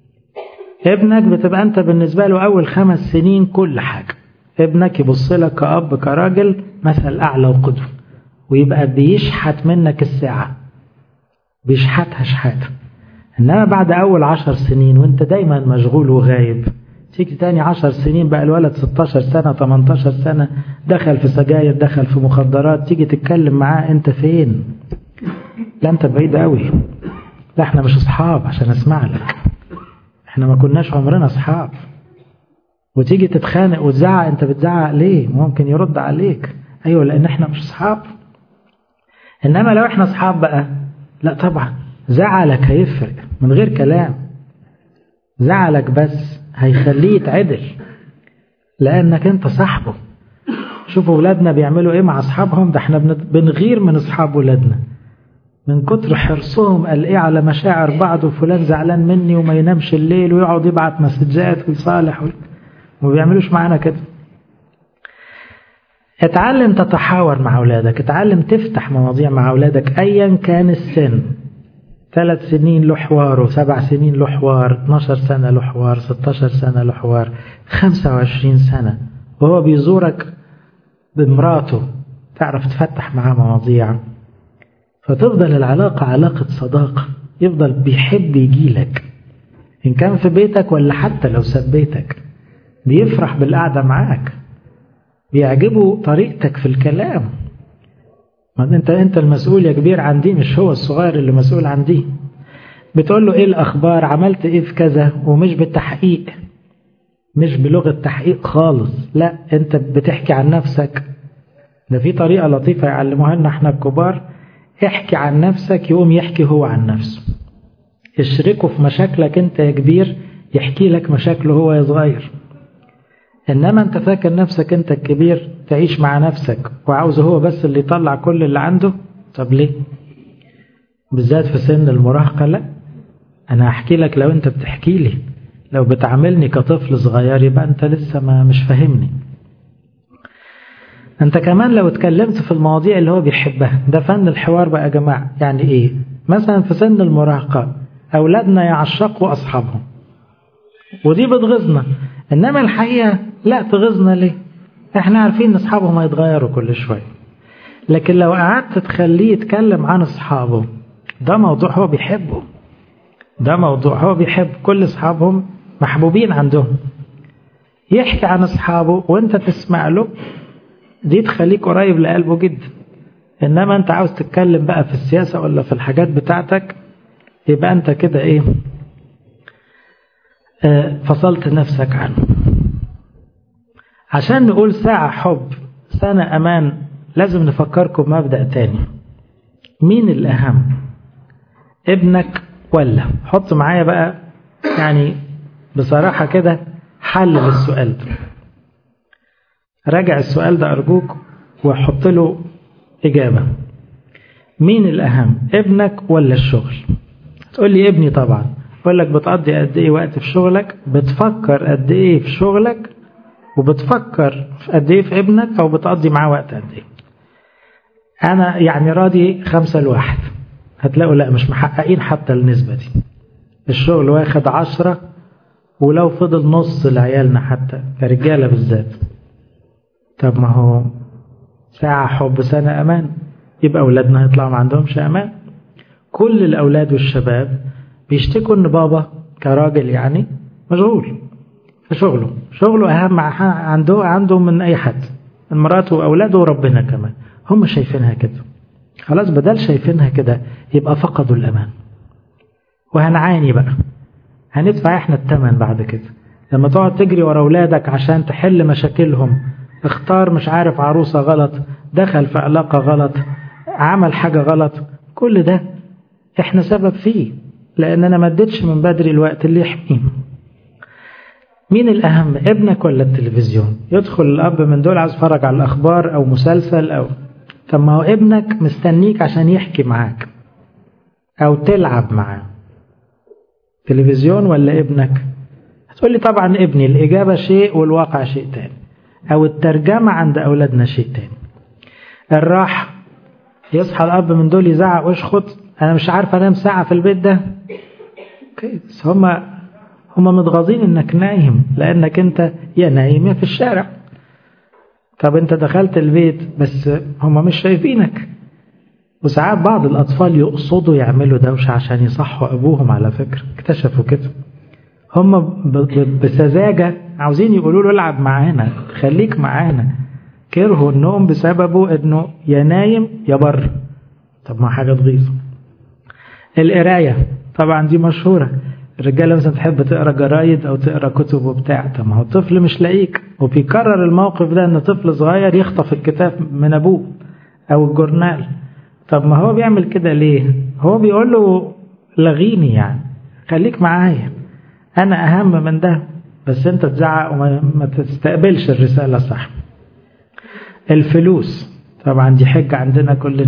ابنك بتبقى أنت بالنسبة له أول خمس سنين كل حاجة ابنك يبص لك كأب كراجل مثل أعلى وقدوة ويبقى بيشحت منك الساعة بيشحتها شحاتة إنما بعد أول عشر سنين وأنت دايما مشغول وغايب تيجي تاني عشر سنين بقى الولد 16 سنة 18 سنة دخل في سجاير دخل في مخدرات تيجي تتكلم معاه أنت فين لا أنت بعيد قوي لا احنا مش أصحاب عشان أسمع لك احنا ما كناش عمرنا أصحاب وتيجي تتخانق وتزعق أنت بتزعق ليه ممكن يرد عليك أيوة لأن احنا مش أصحاب إنما لو احنا أصحاب بقى لا طبعا زعلك هيفرق من غير كلام زعلك بس هيخليه يتعدل لأنك أنت صاحبه شوفوا ولادنا بيعملوا إيه مع أصحابهم ده احنا بنغير من أصحاب ولادنا من كتر حرصهم قال ايه على مشاعر بعض وفلان زعلان مني وما ينامش الليل ويقعد يبعت مسجات ويصالح وما بيعملوش معانا كده اتعلم تتحاور مع أولادك اتعلم تفتح مواضيع مع أولادك أيا كان السن ثلاث سنين له حوار وسبع سنين له حوار 12 سنة له حوار 16 سنة له حوار 25 سنة وهو بيزورك بمراته تعرف تفتح معاه مواضيع فتفضل العلاقة علاقة صداقة يفضل بيحب يجيلك إن كان في بيتك ولا حتى لو ساب بيتك بيفرح بالقعدة معاك بيعجبه طريقتك في الكلام ما انت انت المسؤول يا كبير عن دي مش هو الصغير اللي مسؤول عن دي بتقول له ايه الاخبار عملت ايه في كذا ومش بالتحقيق مش بلغة تحقيق خالص لا انت بتحكي عن نفسك ده في طريقة لطيفة يعلموها لنا احنا الكبار احكي عن نفسك يقوم يحكي هو عن نفسه اشركه في مشاكلك انت يا كبير يحكي لك مشاكله هو يا صغير انما انت فاكر نفسك انت الكبير تعيش مع نفسك وعاوزه هو بس اللي يطلع كل اللي عنده طب ليه بالذات في سن المراهقة لا انا هحكي لك لو انت بتحكي لي لو بتعاملني كطفل صغير يبقى انت لسه ما مش فاهمني انت كمان لو اتكلمت في المواضيع اللي هو بيحبها ده فن الحوار بقى يا جماعة يعني ايه مثلا في سن المراهقة اولادنا يعشقوا اصحابهم ودي بتغيظنا انما الحقيقة لا تغيظنا ليه احنا عارفين ان اصحابهم هيتغيروا كل شوية لكن لو قعدت تخليه يتكلم عن اصحابه ده موضوع هو بيحبه ده موضوع هو بيحب كل اصحابهم محبوبين عندهم يحكي عن اصحابه وانت تسمع له دي تخليك قريب لقلبه جدا انما انت عاوز تتكلم بقى في السياسة ولا في الحاجات بتاعتك يبقى انت كده ايه اه فصلت نفسك عنه عشان نقول ساعة حب سنة أمان لازم نفكركم بمبدأ تاني مين الأهم ابنك ولا حط معايا بقى يعني بصراحة كده حل للسؤال ده راجع السؤال ده أرجوك وحط له إجابة مين الأهم ابنك ولا الشغل تقول لي ابني طبعا أقول لك بتقضي قد إيه وقت في شغلك بتفكر قد إيه في شغلك وبتفكر في قد إيه في ابنك أو بتقضي معاه وقت قد إيه أنا يعني راضي خمسة لواحد هتلاقوا لا مش محققين حتى النسبة دي الشغل واخد عشرة ولو فضل نص لعيالنا حتى كرجالة بالذات طب ما هو ساعة حب سنة أمان يبقى أولادنا هيطلعوا ما عندهمش أمان كل الأولاد والشباب بيشتكوا إن بابا كراجل يعني مشغول في شغله شغله أهم عنده عنده من أي حد من مراته وأولاده وربنا كمان هم شايفينها كده خلاص بدل شايفينها كده يبقى فقدوا الأمان وهنعاني بقى هندفع احنا الثمن بعد كده لما تقعد تجري ورا أولادك عشان تحل مشاكلهم اختار مش عارف عروسة غلط دخل في علاقة غلط عمل حاجة غلط كل ده احنا سبب فيه لان انا ما اديتش من بدري الوقت اللي يحميه مين الاهم ابنك ولا التلفزيون يدخل الاب من دول عايز يتفرج على الاخبار او مسلسل او طب ما هو ابنك مستنيك عشان يحكي معاك او تلعب معاه تلفزيون ولا ابنك هتقول لي طبعا ابني الاجابة شيء والواقع شيء تاني أو الترجمة عند أولادنا شيء تاني الراحة يصحى الأب من دول يزعق ويشخط أنا مش عارف أنام ساعة في البيت ده بس هما هما متغاظين إنك نايم لأنك أنت يا نايم يا في الشارع طب أنت دخلت البيت بس هما مش شايفينك وساعات بعض الأطفال يقصدوا يعملوا دوشة عشان يصحوا أبوهم على فكرة اكتشفوا كده هم بسذاجة عاوزين يقولوا له العب معانا خليك معانا كرهوا النوم بسببه انه يا نايم يا بر طب ما حاجة تغيظ القراية طبعا دي مشهورة الرجالة مثلا تحب تقرا جرايد او تقرا كتب وبتاع طب ما هو الطفل مش لاقيك وبيكرر الموقف ده ان طفل صغير يخطف الكتاب من ابوه او الجورنال طب ما هو بيعمل كده ليه هو بيقول له لغيني يعني خليك معايا أنا أهم من ده بس أنت تزعق وما تستقبلش الرسالة صح الفلوس طبعا دي حجة عندنا كلنا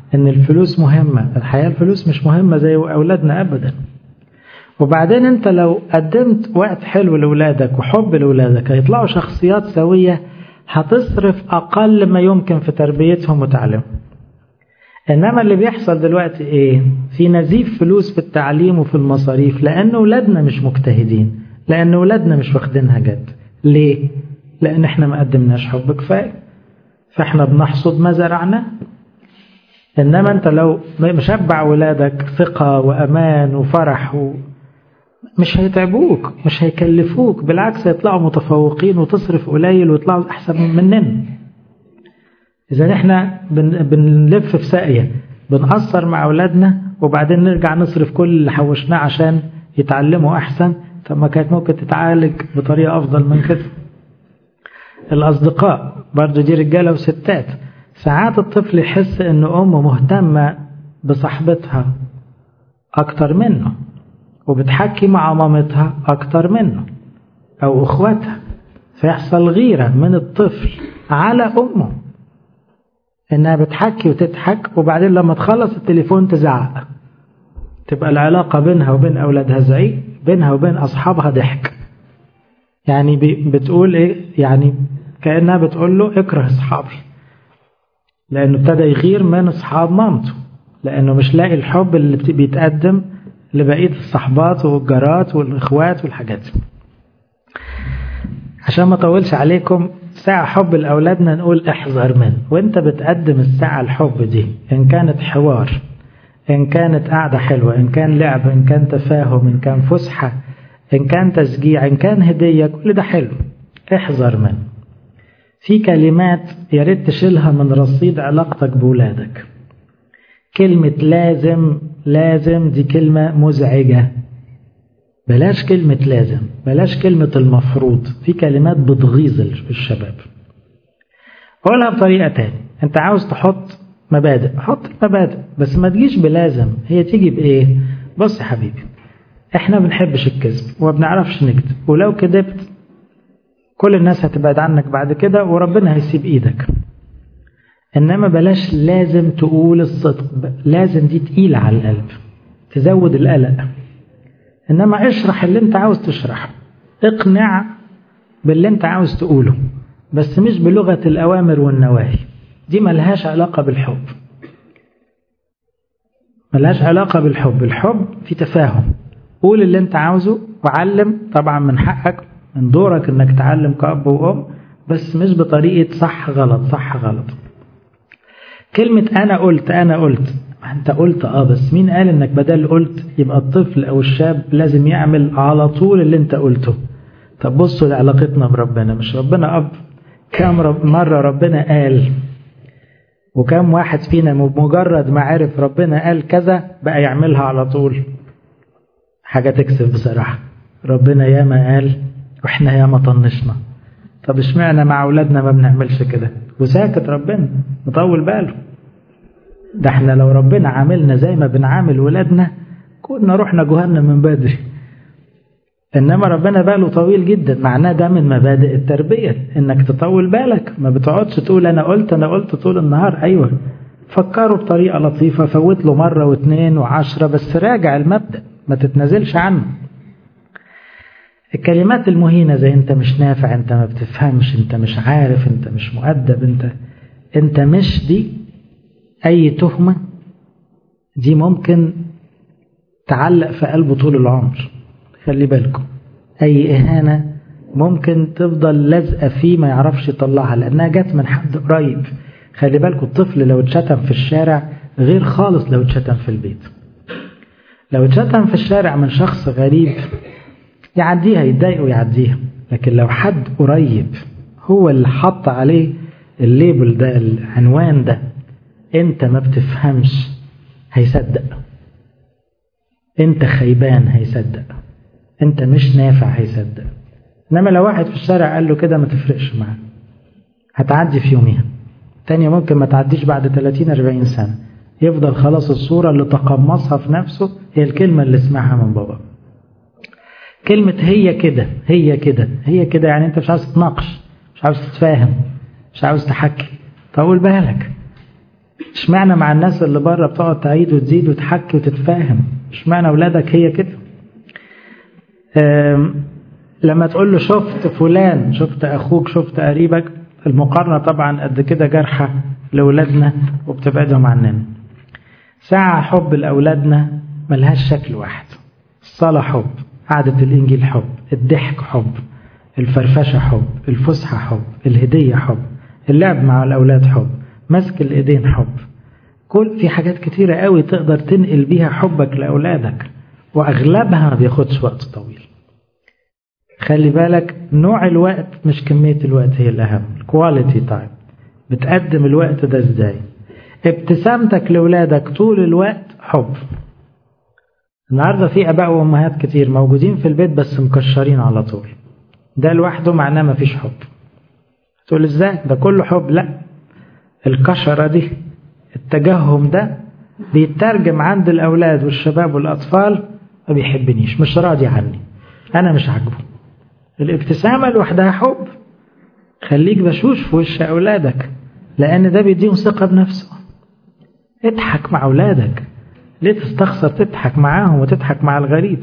ان الفلوس مهمة الحياة الفلوس مش مهمة زي أولادنا أبدا وبعدين انت لو قدمت وقت حلو لأولادك وحب لأولادك هيطلعوا شخصيات سوية هتصرف أقل ما يمكن في تربيتهم وتعليمهم إنما اللي بيحصل دلوقتي إيه في نزيف فلوس في التعليم وفي المصاريف لأن أولادنا مش مجتهدين لأن أولادنا مش واخدينها جد ليه؟ لأن إحنا ما قدمناش حب كفاية فإحنا بنحصد ما زرعناه إنما أنت لو مشبع ولادك ثقة وأمان وفرح و... مش هيتعبوك مش هيكلفوك بالعكس هيطلعوا متفوقين وتصرف قليل ويطلعوا أحسن مننا إذا إحنا بن... بنلف في ساقية بنقصر مع أولادنا وبعدين نرجع نصرف كل اللي حوشناه عشان يتعلموا أحسن طب ما كانت ممكن تتعالج بطريقة أفضل من كده الأصدقاء برضو دي رجالة وستات ساعات الطفل يحس أن أمه مهتمة بصاحبتها أكتر منه وبتحكي مع مامتها أكتر منه أو أخواتها فيحصل غيرة من الطفل على أمه إنها بتحكي وتضحك وبعدين لما تخلص التليفون تزعق تبقى العلاقة بينها وبين أولادها زعيق بينها وبين أصحابها ضحك يعني بتقول إيه يعني كأنها بتقول له اكره أصحابي لأنه ابتدى يغير من أصحاب مامته لأنه مش لاقي الحب اللي بيتقدم لبقية الصحبات والجارات والإخوات والحاجات دي عشان ما أطولش عليكم ساعة حب لأولادنا نقول احذر منه وانت بتقدم الساعة الحب دي إن كانت حوار إن كانت قعدة حلوة إن كان لعب إن كان تفاهم إن كان فسحة إن كان تشجيع إن كان هدية كل ده حلو احذر منه في كلمات يا ريت تشيلها من رصيد علاقتك بولادك كلمة لازم لازم دي كلمة مزعجة بلاش كلمة لازم بلاش كلمة المفروض في كلمات بتغيظ الشباب قولها بطريقة تاني انت عاوز تحط مبادئ حط المبادئ بس ما تجيش بلازم هي تيجي بايه بص يا حبيبي احنا بنحبش الكذب وما بنعرفش نكذب ولو كذبت كل الناس هتبعد عنك بعد كده وربنا هيسيب ايدك انما بلاش لازم تقول الصدق لازم دي تقيلة على القلب تزود القلق انما اشرح اللي انت عاوز تشرحه اقنع باللي انت عاوز تقوله بس مش بلغة الأوامر والنواهي دي ملهاش علاقة بالحب ملهاش علاقة بالحب الحب في تفاهم قول اللي انت عاوزه وعلم طبعا من حقك من دورك انك تعلم كأب وأم بس مش بطريقة صح غلط صح غلط كلمة أنا قلت أنا قلت أنت قلت أه بس مين قال إنك بدل قلت يبقى الطفل أو الشاب لازم يعمل على طول اللي أنت قلته طب بصوا لعلاقتنا بربنا مش ربنا أب كم رب مرة ربنا قال وكم واحد فينا مجرد ما عرف ربنا قال كذا بقى يعملها على طول حاجة تكسب بصراحة ربنا ياما قال واحنا ياما طنشنا طب اشمعنى مع اولادنا ما بنعملش كده وساكت ربنا مطول باله ده احنا لو ربنا عاملنا زي ما بنعامل ولادنا كنا رحنا جهنم من بدري انما ربنا باله طويل جدا معناه ده من مبادئ التربيه انك تطول بالك ما بتقعدش تقول انا قلت انا قلت طول النهار ايوه فكروا بطريقه لطيفه فوت له مره واثنين وعشرة بس راجع المبدا ما تتنازلش عنه الكلمات المهينة زي انت مش نافع انت ما بتفهمش انت مش عارف انت مش مؤدب انت انت مش دي اي تهمة دي ممكن تعلق في قلبه طول العمر خلي بالكم اي اهانة ممكن تفضل لازقة فيه ما يعرفش يطلعها لانها جت من حد قريب خلي بالكم الطفل لو اتشتم في الشارع غير خالص لو اتشتم في البيت لو اتشتم في الشارع من شخص غريب يعديها يتضايق ويعديها لكن لو حد قريب هو اللي حط عليه الليبل ده العنوان ده انت ما بتفهمش هيصدق انت خيبان هيصدق انت مش نافع هيصدق انما لو واحد في الشارع قال له كده ما تفرقش معاه هتعدي في يوميها تانية ممكن ما تعديش بعد 30 40 سنة يفضل خلاص الصورة اللي تقمصها في نفسه هي الكلمة اللي سمعها من بابا كلمة هي كده هي كده هي كده يعني انت مش عاوز تتناقش مش عاوز تتفاهم مش عاوز تحكي طول بالك اشمعنى مع الناس اللي بره بتقعد تعيد وتزيد وتحكي وتتفاهم اشمعنى اولادك هي كده لما تقول له شفت فلان شفت اخوك شفت قريبك المقارنة طبعا قد كده جارحة لأولادنا وبتبعدهم عننا ساعة حب لأولادنا ملهاش شكل واحد الصلاة حب قعدة الإنجيل حب الضحك حب الفرفشة حب الفسحة حب الهدية حب اللعب مع الأولاد حب مسك الإيدين حب كل في حاجات كتيرة قوي تقدر تنقل بيها حبك لأولادك وأغلبها ما بياخدش وقت طويل خلي بالك نوع الوقت مش كمية الوقت هي الأهم الكواليتي تايم بتقدم الوقت ده ازاي ابتسامتك لأولادك طول الوقت حب النهاردة في أباء وأمهات كتير موجودين في البيت بس مكشرين على طول ده لوحده معناه مفيش حب تقول ازاي ده كله حب لا الكشرة دي التجهم ده بيترجم عند الأولاد والشباب والأطفال ما بيحبنيش مش راضي عني أنا مش عاجبه الابتسامة لوحدها حب خليك بشوش في وش أولادك لأن ده بيديهم ثقة بنفسه اضحك مع أولادك ليه تستخسر تضحك معاهم وتضحك مع الغريب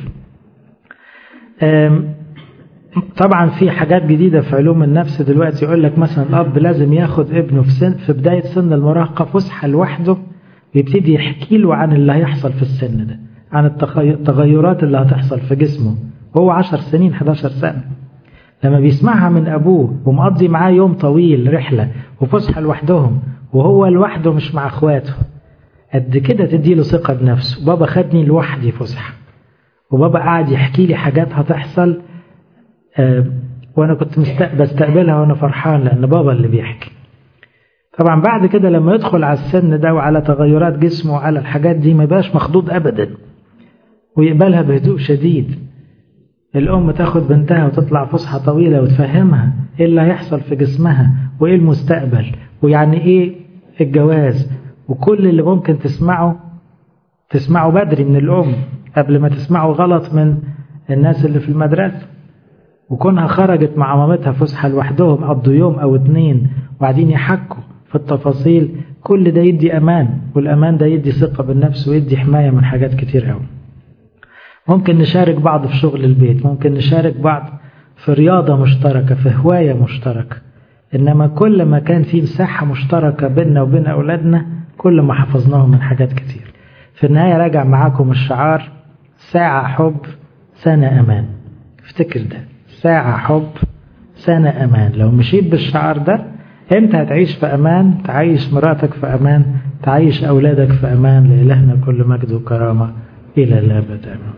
طبعا في حاجات جديدة في علوم النفس دلوقتي يقول لك مثلا الأب لازم ياخد ابنه في سن في بداية سن المراهقة فسحة لوحده ويبتدي يحكي له عن اللي هيحصل في السن ده عن التغيرات اللي هتحصل في جسمه هو 10 سنين 11 سنة لما بيسمعها من أبوه ومقضي معاه يوم طويل رحلة وفسحة لوحدهم وهو لوحده مش مع أخواته قد كده تديله ثقة بنفسه بابا خدني لوحدي فسحة وبابا قاعد يحكي لي حاجات هتحصل أه وانا كنت بستقبلها وانا فرحان لان بابا اللي بيحكي طبعا بعد كده لما يدخل على السن ده وعلى تغيرات جسمه وعلى الحاجات دي ما يبقاش مخضوض ابدا ويقبلها بهدوء شديد الام تاخد بنتها وتطلع فسحه طويله وتفهمها ايه اللي هيحصل في جسمها وايه المستقبل ويعني ايه الجواز وكل اللي ممكن تسمعه تسمعه بدري من الام قبل ما تسمعه غلط من الناس اللي في المدرسه وكونها خرجت مع مامتها فسحة لوحدهم قضوا يوم أو اتنين وقاعدين يحكوا في التفاصيل كل ده يدي أمان والأمان ده يدي ثقة بالنفس ويدي حماية من حاجات كتير أوي ممكن نشارك بعض في شغل البيت ممكن نشارك بعض في رياضة مشتركة في هواية مشتركة إنما كل ما كان في مساحة مشتركة بيننا وبين أولادنا كل ما حفظناهم من حاجات كتير في النهاية راجع معاكم الشعار ساعة حب سنة أمان افتكر ده ساعة حب سنة أمان لو مشيت بالشعار ده أنت هتعيش في أمان تعيش مراتك في أمان تعيش أولادك في أمان لإلهنا كل مجد وكرامة إلى الأبد آمين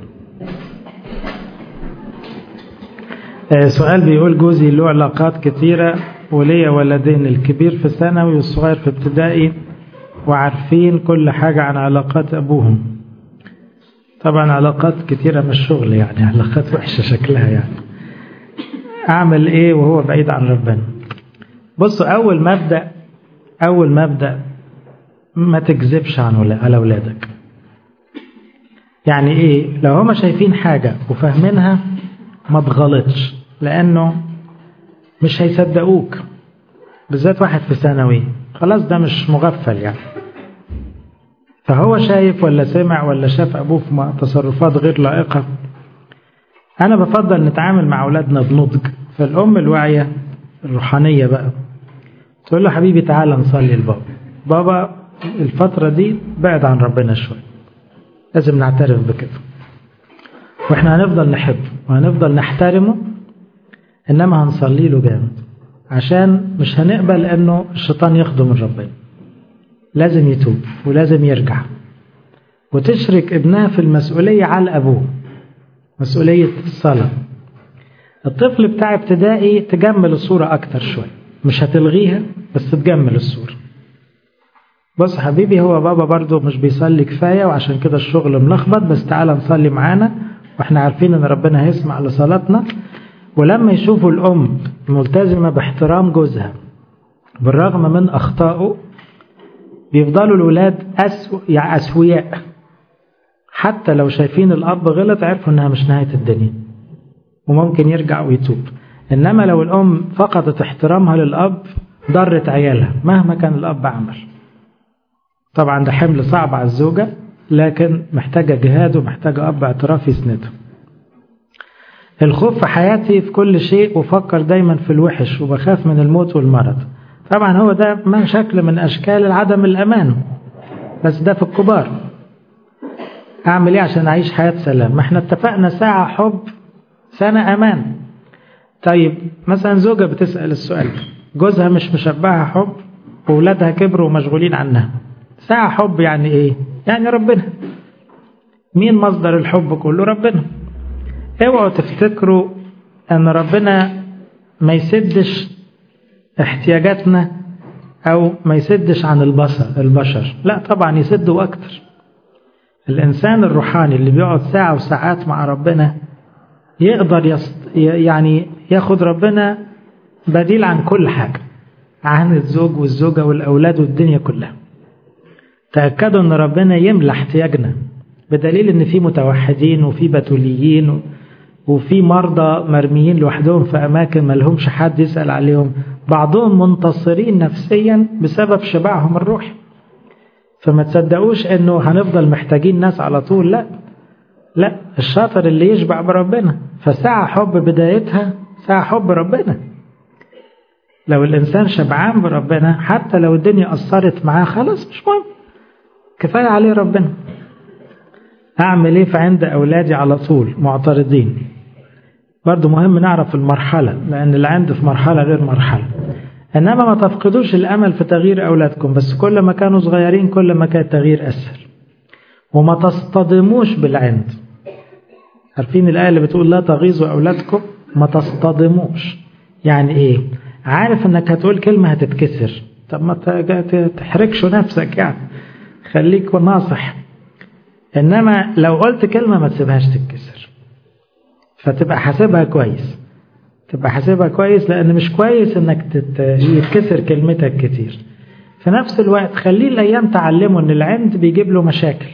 سؤال بيقول جوزي له علاقات كتيرة وليا ولدين الكبير في ثانوي والصغير في ابتدائي وعارفين كل حاجة عن علاقات أبوهم طبعا علاقات كتيرة مش شغل يعني علاقات وحشة شكلها يعني أعمل إيه وهو بعيد عن ربنا بصوا أول مبدأ أول مبدأ ما تكذبش عن على أولادك يعني إيه لو هما شايفين حاجة وفاهمينها ما تغلطش لأنه مش هيصدقوك بالذات واحد في ثانوي خلاص ده مش مغفل يعني فهو شايف ولا سمع ولا شاف أبوه في تصرفات غير لائقة أنا بفضل نتعامل مع أولادنا بنضج فالأم الواعية الروحانية بقى تقول له حبيبي تعالى نصلي لبابا بابا الفترة دي بعد عن ربنا شوية لازم نعترف بكده واحنا هنفضل نحبه وهنفضل نحترمه انما هنصلي له جامد عشان مش هنقبل انه الشيطان ياخده من ربنا لازم يتوب ولازم يرجع وتشرك ابنها في المسؤولية على أبوه مسؤولية الصلاة الطفل بتاع ابتدائي تجمل الصورة أكتر شوية مش هتلغيها بس تجمل الصورة بص حبيبي هو بابا برضه مش بيصلي كفاية وعشان كده الشغل ملخبط بس تعالى نصلي معانا واحنا عارفين ان ربنا هيسمع لصلاتنا ولما يشوفوا الأم ملتزمة باحترام جوزها بالرغم من أخطائه بيفضلوا الولاد أسو... يعني أسوياء حتى لو شايفين الأب غلط عرفوا إنها مش نهاية الدنيا وممكن يرجع ويتوب إنما لو الأم فقدت احترامها للأب ضرت عيالها مهما كان الأب عمل طبعا ده حمل صعب على الزوجة لكن محتاجة جهاد ومحتاجة أب اعتراف يسنده الخوف في حياتي في كل شيء وفكر دايما في الوحش وبخاف من الموت والمرض طبعا هو ده ما شكل من أشكال عدم الأمان بس ده في الكبار أعمل إيه عشان أعيش حياة سلام ما احنا اتفقنا ساعة حب سنة أمان طيب مثلا زوجة بتسأل السؤال جوزها مش مشبعها حب وولادها كبروا ومشغولين عنها ساعة حب يعني إيه يعني ربنا مين مصدر الحب كله ربنا اوعوا تفتكروا ان ربنا ما يسدش احتياجاتنا او ما يسدش عن البشر البشر لا طبعا يسد واكتر الانسان الروحاني اللي بيقعد ساعة وساعات مع ربنا يقدر يص... يعني ياخد ربنا بديل عن كل حاجة عن الزوج والزوجة والأولاد والدنيا كلها تأكدوا أن ربنا يملى احتياجنا بدليل أن في متوحدين وفي بتوليين وفي مرضى مرميين لوحدهم في أماكن ما لهمش حد يسأل عليهم بعضهم منتصرين نفسيا بسبب شبعهم الروحي فما تصدقوش أنه هنفضل محتاجين ناس على طول لا لا الشاطر اللي يشبع بربنا فساعة حب بدايتها ساعة حب ربنا لو الإنسان شبعان بربنا حتى لو الدنيا أثرت معاه خلاص مش مهم كفاية عليه ربنا أعمل إيه في عند أولادي على طول معترضين برضو مهم نعرف المرحلة لأن العند في مرحلة غير مرحلة إنما ما تفقدوش الأمل في تغيير أولادكم بس كل ما كانوا صغيرين كل ما كان التغيير أسهل وما تصطدموش بالعند عارفين الآية اللي بتقول لا تغيظوا أولادكم ما تصطدموش يعني إيه عارف إنك هتقول كلمة هتتكسر طب ما تحركش نفسك يعني خليك ناصح إنما لو قلت كلمة ما تسيبهاش تتكسر فتبقى حاسبها كويس تبقى حاسبها كويس لأن مش كويس إنك تت... يتكسر كلمتك كتير في نفس الوقت خليه الأيام تعلمه إن العند بيجيب له مشاكل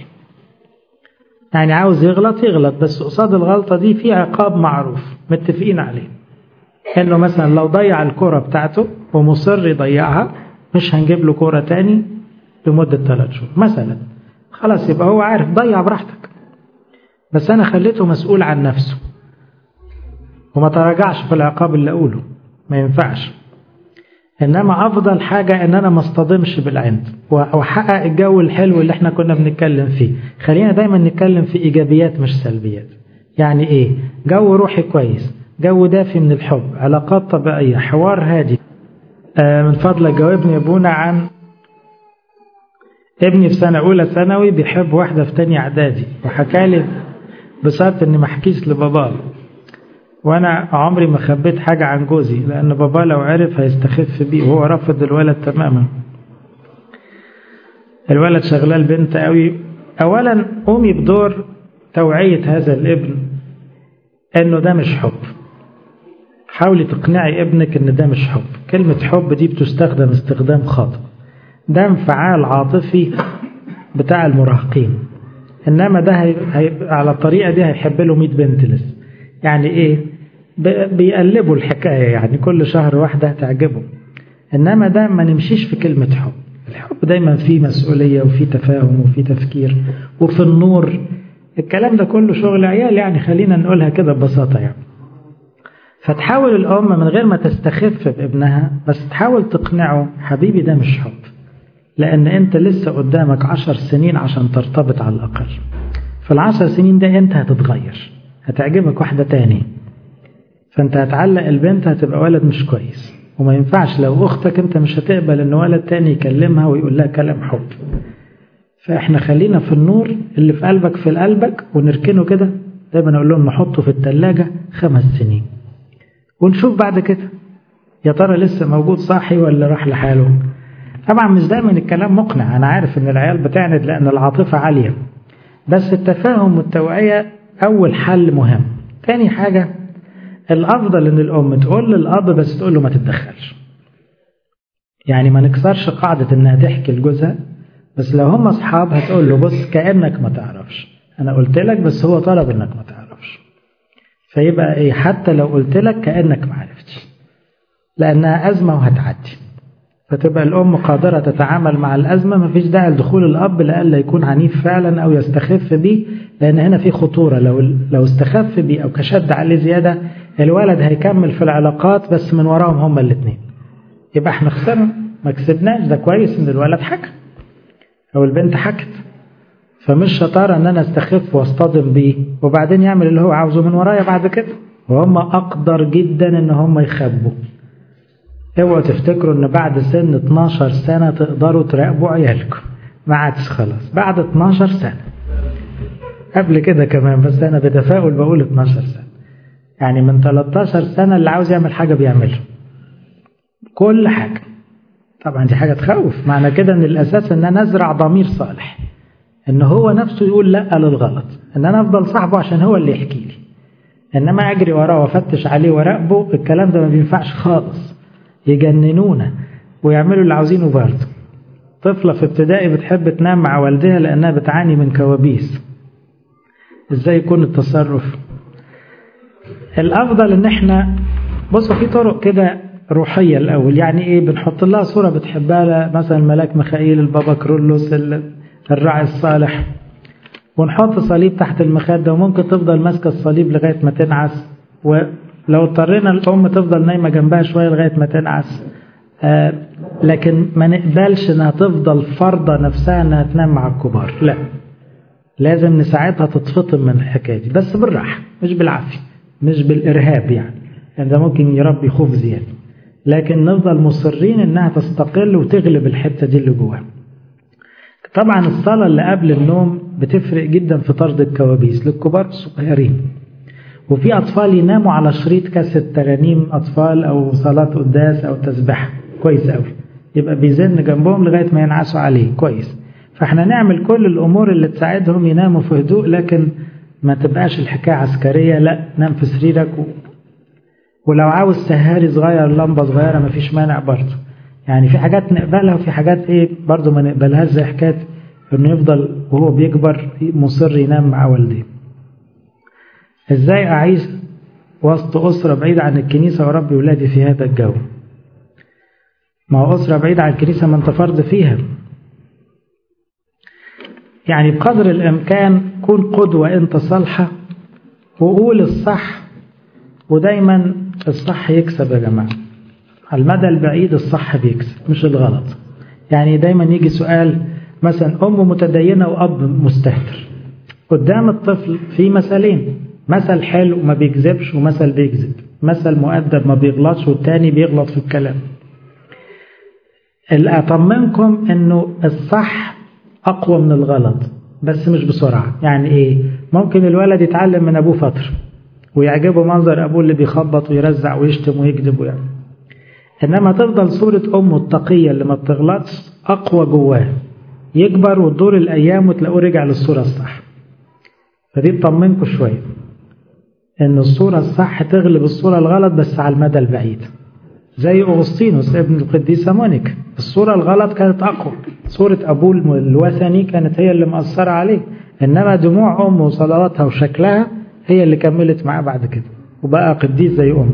يعني عاوز يغلط يغلط بس قصاد الغلطة دي في عقاب معروف متفقين عليه إنه مثلا لو ضيع الكرة بتاعته ومصر يضيعها مش هنجيب له كرة تاني لمدة ثلاث شهور مثلا خلاص يبقى هو عارف ضيع براحتك بس أنا خليته مسؤول عن نفسه وما تراجعش في العقاب اللي أقوله ما ينفعش إنما أفضل حاجة إن أنا ما اصطدمش بالعند وأحقق الجو الحلو اللي احنا كنا بنتكلم فيه خلينا دايما نتكلم في إيجابيات مش سلبيات يعني إيه جو روحي كويس جو دافي من الحب علاقات طبيعية حوار هادي آه من فضلك جاوبني يا ابونا عن ابني في سنة أولى ثانوي بيحب واحدة في تانية إعدادي وحكالي بصرت إني ما أحكيش لباباه وانا عمري ما خبيت حاجة عن جوزي لان بابا لو عرف هيستخف بيه وهو رافض الولد تماما الولد شغلال بنت قوي اولا قومي بدور توعية هذا الابن انه ده مش حب حاولي تقنعي ابنك ان ده مش حب كلمة حب دي بتستخدم استخدام خاطئ ده انفعال عاطفي بتاع المراهقين انما ده هي... هي... على الطريقة دي هيحب له 100 بنت لسه يعني ايه بيقلبوا الحكاية يعني كل شهر واحدة تعجبه انما ده ما نمشيش في كلمة حب الحب دايما فيه مسؤولية وفيه تفاهم وفيه تفكير وفي النور الكلام ده كله شغل عيال يعني خلينا نقولها كده ببساطة يعني فتحاول الأم من غير ما تستخف بابنها بس تحاول تقنعه حبيبي ده مش حب لأن أنت لسه قدامك عشر سنين عشان ترتبط على الأقل في العشر سنين ده أنت هتتغير هتعجبك واحدة تاني فانت هتعلق البنت هتبقى ولد مش كويس وما ينفعش لو اختك انت مش هتقبل ان ولد تاني يكلمها ويقول لها كلام حب فاحنا خلينا في النور اللي في قلبك في قلبك ونركنه كده دايما اقول لهم نحطه في التلاجة خمس سنين ونشوف بعد كده يا ترى لسه موجود صاحي ولا راح لحاله طبعا مش دايما الكلام مقنع انا عارف ان العيال بتعند لان العاطفة عالية بس التفاهم والتوعية أول حل مهم تاني حاجة الأفضل إن الأم تقول للأب بس تقول له ما تتدخلش يعني ما نكسرش قاعدة إنها تحكي لجوزها بس لو هم أصحاب هتقول له بص كأنك ما تعرفش أنا قلت لك بس هو طلب إنك ما تعرفش فيبقى إيه حتى لو قلت لك كأنك ما عرفتش لأنها أزمة وهتعدي فتبقى الأم قادرة تتعامل مع الأزمة مفيش داعي لدخول الأب لألا يكون عنيف فعلا أو يستخف بيه لأن هنا في خطورة لو لو استخف بيه أو كشد عليه زيادة الولد هيكمل في العلاقات بس من وراهم هما الاثنين يبقى احنا خسرنا ما كسبناش ده كويس ان الولد حكى او البنت حكت فمش شطاره ان انا استخف واصطدم بيه وبعدين يعمل اللي هو عاوزه من ورايا بعد كده وهم اقدر جدا ان هم يخبوا اوعوا تفتكروا ان بعد سن 12 سنه تقدروا تراقبوا عيالكم ما عادش خلاص بعد 12 سنه قبل كده كمان بس انا بتفاؤل بقول 12 سنه يعني من 13 سنه اللي عاوز يعمل حاجه بيعملها كل حاجه طبعا دي حاجه تخوف معنى كده ان الاساس ان انا ازرع ضمير صالح ان هو نفسه يقول لا للغلط ان انا افضل صاحبه عشان هو اللي يحكي لي انما اجري وراه وافتش عليه وراقبه الكلام ده ما بينفعش خالص يجننونا ويعملوا اللي عاوزينه برضه طفلة في ابتدائي بتحب تنام مع والدها لأنها بتعاني من كوابيس ازاي يكون التصرف الأفضل إن احنا بصوا في طرق كده روحية الأول يعني إيه بنحط لها صورة بتحبها مثلا الملاك ميخائيل البابا كرولوس الراعي الصالح ونحط صليب تحت المخدة وممكن تفضل ماسكة الصليب لغاية ما تنعس ولو اضطرينا الأم تفضل نايمة جنبها شوية لغاية ما تنعس آه لكن ما نقبلش انها تفضل فرضة نفسها انها تنام مع الكبار لا لازم نساعدها تتفطم من الحكاية دي بس بالراحة مش بالعافية مش بالإرهاب يعني يعني ده ممكن يربي خوف زيادة لكن نفضل مصرين انها تستقل وتغلب الحتة دي اللي جواها طبعا الصلاة اللي قبل النوم بتفرق جدا في طرد الكوابيس للكبار الصغيرين وفي أطفال يناموا على شريط كاسة ترانيم أطفال أو صلاة قداس أو تسبحة كويس قوي يبقى بيزن جنبهم لغاية ما ينعسوا عليه كويس فاحنا نعمل كل الأمور اللي تساعدهم يناموا في هدوء لكن ما تبقاش الحكاية عسكرية لا نام في سريرك و... ولو عاوز سهاري صغير لمبة صغيرة مفيش مانع برضه يعني في حاجات نقبلها وفي حاجات ايه برضه ما نقبلهاش زي حكاية انه يفضل وهو بيكبر مصر ينام مع والديه ازاي اعيش وسط أسرة بعيدة عن الكنيسة وربي ولادي في هذا الجو ما هو أسرة بعيدة عن الكنيسة ما أنت فرد فيها يعني بقدر الإمكان كون قدوة أنت صالحة وقول الصح ودايما الصح يكسب يا جماعة على المدى البعيد الصح بيكسب مش الغلط يعني دايما يجي سؤال مثلا أم متدينة وأب مستهتر قدام الطفل في مثلين مثل حلو ما بيكذبش ومثل بيكذب مثل مؤدب ما بيغلطش والتاني بيغلط في الكلام اللي أطمنكم أنه الصح أقوى من الغلط بس مش بسرعة يعني إيه ممكن الولد يتعلم من أبوه فترة ويعجبه منظر أبوه اللي بيخبط ويرزع ويشتم ويكذب ويعمل إنما تفضل صورة أمه التقية اللي ما بتغلطش أقوى جواه يكبر وتدور الأيام وتلاقوه رجع للصورة الصح فدي تطمنكم شوية إن الصورة الصح تغلب الصورة الغلط بس على المدى البعيد زي أغسطينوس ابن القديسة مونيكا الصورة الغلط كانت أقوى صورة أبوه الوثني كانت هي اللي مأثرة عليه إنما دموع أمه وصلواتها وشكلها هي اللي كملت معاه بعد كده وبقى قديس زي أمه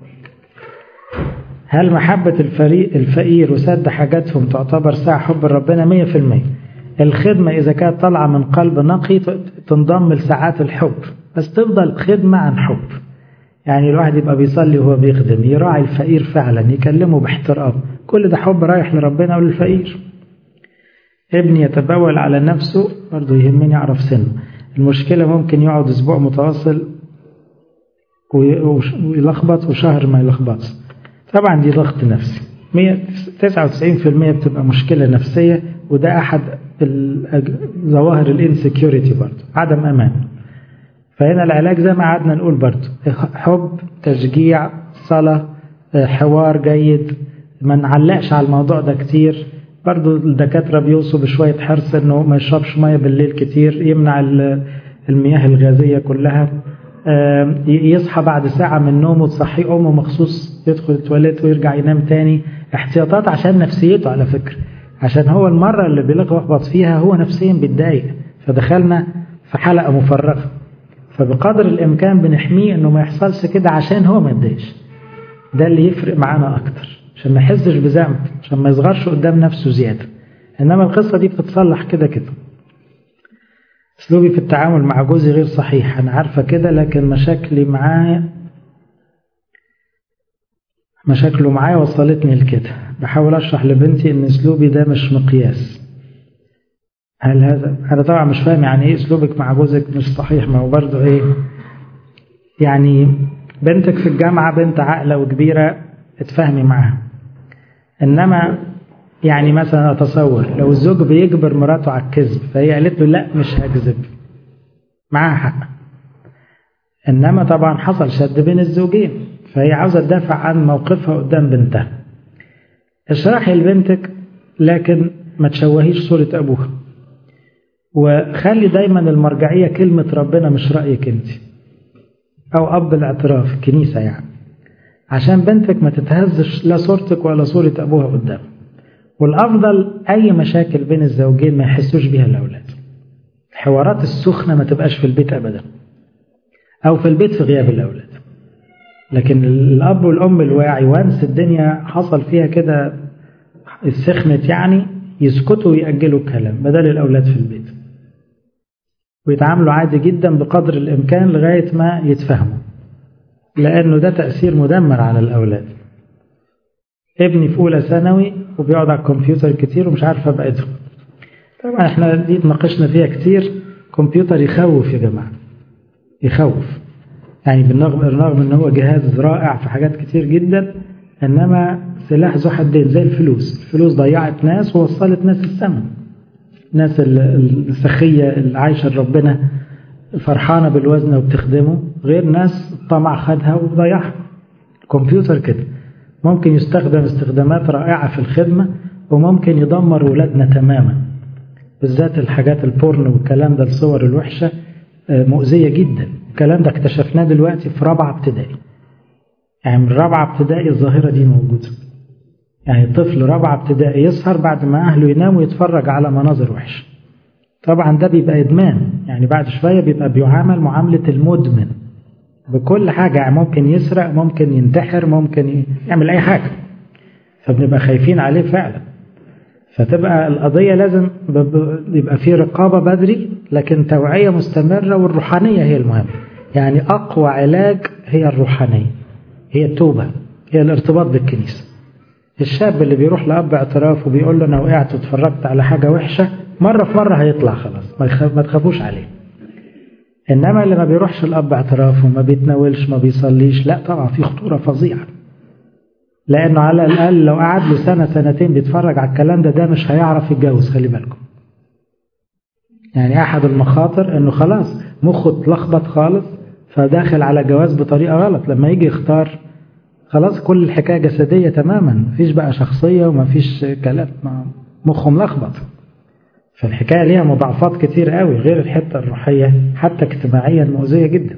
هل محبة الفريق الفقير وسد حاجاتهم تعتبر ساعة حب ربنا مية في المية الخدمة إذا كانت طالعة من قلب نقي تنضم لساعات الحب بس تفضل خدمة عن حب يعني الواحد يبقى بيصلي وهو بيخدم يراعي الفقير فعلا يكلمه باحترام كل ده حب رايح لربنا وللفقير ابني يتبول على نفسه برضه يهمني أعرف سنه المشكلة ممكن يقعد أسبوع متواصل ويلخبط وشهر ما يلخبطش طبعا دي ضغط نفسي 99% بتبقى مشكلة نفسية وده أحد ظواهر الانسكيورتي برضه عدم أمان فهنا العلاج زي ما قعدنا نقول برضه حب تشجيع صلاة حوار جيد ما نعلقش على الموضوع ده كتير برضه الدكاترة بيوصوا بشوية حرص انه ما يشربش مية بالليل كتير يمنع المياه الغازية كلها يصحى بعد ساعة من نومه تصحيه أمه مخصوص يدخل التواليت ويرجع ينام تاني احتياطات عشان نفسيته على فكرة عشان هو المرة اللي بيلخبط فيها هو نفسيا بيتضايق فدخلنا في حلقة مفرغة فبقدر الإمكان بنحميه إنه ما يحصلش كده عشان هو ما يتضايقش ده اللي يفرق معانا أكتر عشان ما يحسش بذنب عشان ما يصغرش قدام نفسه زيادة إنما القصة دي بتتصلح كده كده أسلوبي في التعامل مع جوزي غير صحيح أنا عارفة كده لكن مشاكلي معاه مشاكله معايا وصلتني لكده بحاول أشرح لبنتي إن أسلوبي ده مش مقياس هل هذا أنا طبعا مش فاهم يعني إيه أسلوبك مع جوزك مش صحيح ما هو برضه إيه يعني بنتك في الجامعة بنت عاقلة وكبيرة اتفاهمي معاها إنما يعني مثلا أتصور لو الزوج بيجبر مراته على الكذب فهي قالت له لا مش هكذب معاها حق إنما طبعا حصل شد بين الزوجين فهي عاوزة تدافع عن موقفها قدام بنتها اشرحي لبنتك لكن ما تشوهيش صورة أبوها وخلي دايما المرجعية كلمة ربنا مش رأيك انت أو أب الاعتراف الكنيسة يعني عشان بنتك ما تتهزش لا صورتك ولا صورة أبوها قدام والأفضل أي مشاكل بين الزوجين ما يحسوش بيها الأولاد الحوارات السخنة ما تبقاش في البيت أبدا أو في البيت في غياب الأولاد لكن الأب والأم الواعي وانس الدنيا حصل فيها كده السخنت يعني يسكتوا ويأجلوا الكلام بدل الأولاد في البيت ويتعاملوا عادي جدا بقدر الإمكان لغاية ما يتفهموا لأنه ده تأثير مدمر على الأولاد ابني في أولى ثانوي وبيقعد على الكمبيوتر كتير ومش عارف أبعده طبعا احنا دي اتناقشنا فيها كتير كمبيوتر يخوف يا جماعة يخوف يعني بالرغم بالرغم ان هو جهاز رائع في حاجات كتير جدا انما سلاح ذو حدين زي الفلوس الفلوس ضيعت ناس ووصلت ناس السماء الناس السخية اللي عايشة لربنا فرحانة بالوزن وبتخدمه غير ناس الطمع خدها وضيعها الكمبيوتر كده ممكن يستخدم استخدامات رائعة في الخدمة وممكن يدمر ولادنا تماما بالذات الحاجات البورن والكلام ده الصور الوحشة مؤذية جدا الكلام ده اكتشفناه دلوقتي في رابعة ابتدائي يعني من رابعة ابتدائي الظاهرة دي موجودة يعني طفل رابعة ابتدائي يسهر بعد ما أهله يناموا يتفرج على مناظر وحشة طبعا ده بيبقى إدمان يعني بعد شوية بيبقى بيعامل معاملة المدمن بكل حاجة يعني ممكن يسرق ممكن ينتحر ممكن يعمل أي حاجة فبنبقى خايفين عليه فعلا فتبقى القضية لازم يبقى في رقابة بدري لكن توعية مستمرة والروحانية هي المهم يعني أقوى علاج هي الروحانية هي التوبة هي الارتباط بالكنيسة الشاب اللي بيروح لأب اعتراف وبيقول له أنا وقعت واتفرجت على حاجة وحشة مرة في مرة هيطلع خلاص ما تخافوش عليه إنما اللي ما بيروحش الأب اعتراف وما بيتناولش ما بيصليش لا طبعا في خطورة فظيعة لأنه على الأقل لو قعد له سنة سنتين بيتفرج على الكلام ده ده مش هيعرف يتجوز خلي بالكم يعني أحد المخاطر إنه خلاص مخه اتلخبط خالص فداخل على جواز بطريقة غلط لما يجي يختار خلاص كل الحكاية جسدية تماما مفيش بقى شخصية ومفيش كلام مخه ملخبط فالحكاية ليها مضاعفات كتير قوي غير الحتة الروحية حتى اجتماعيا مؤذية جدا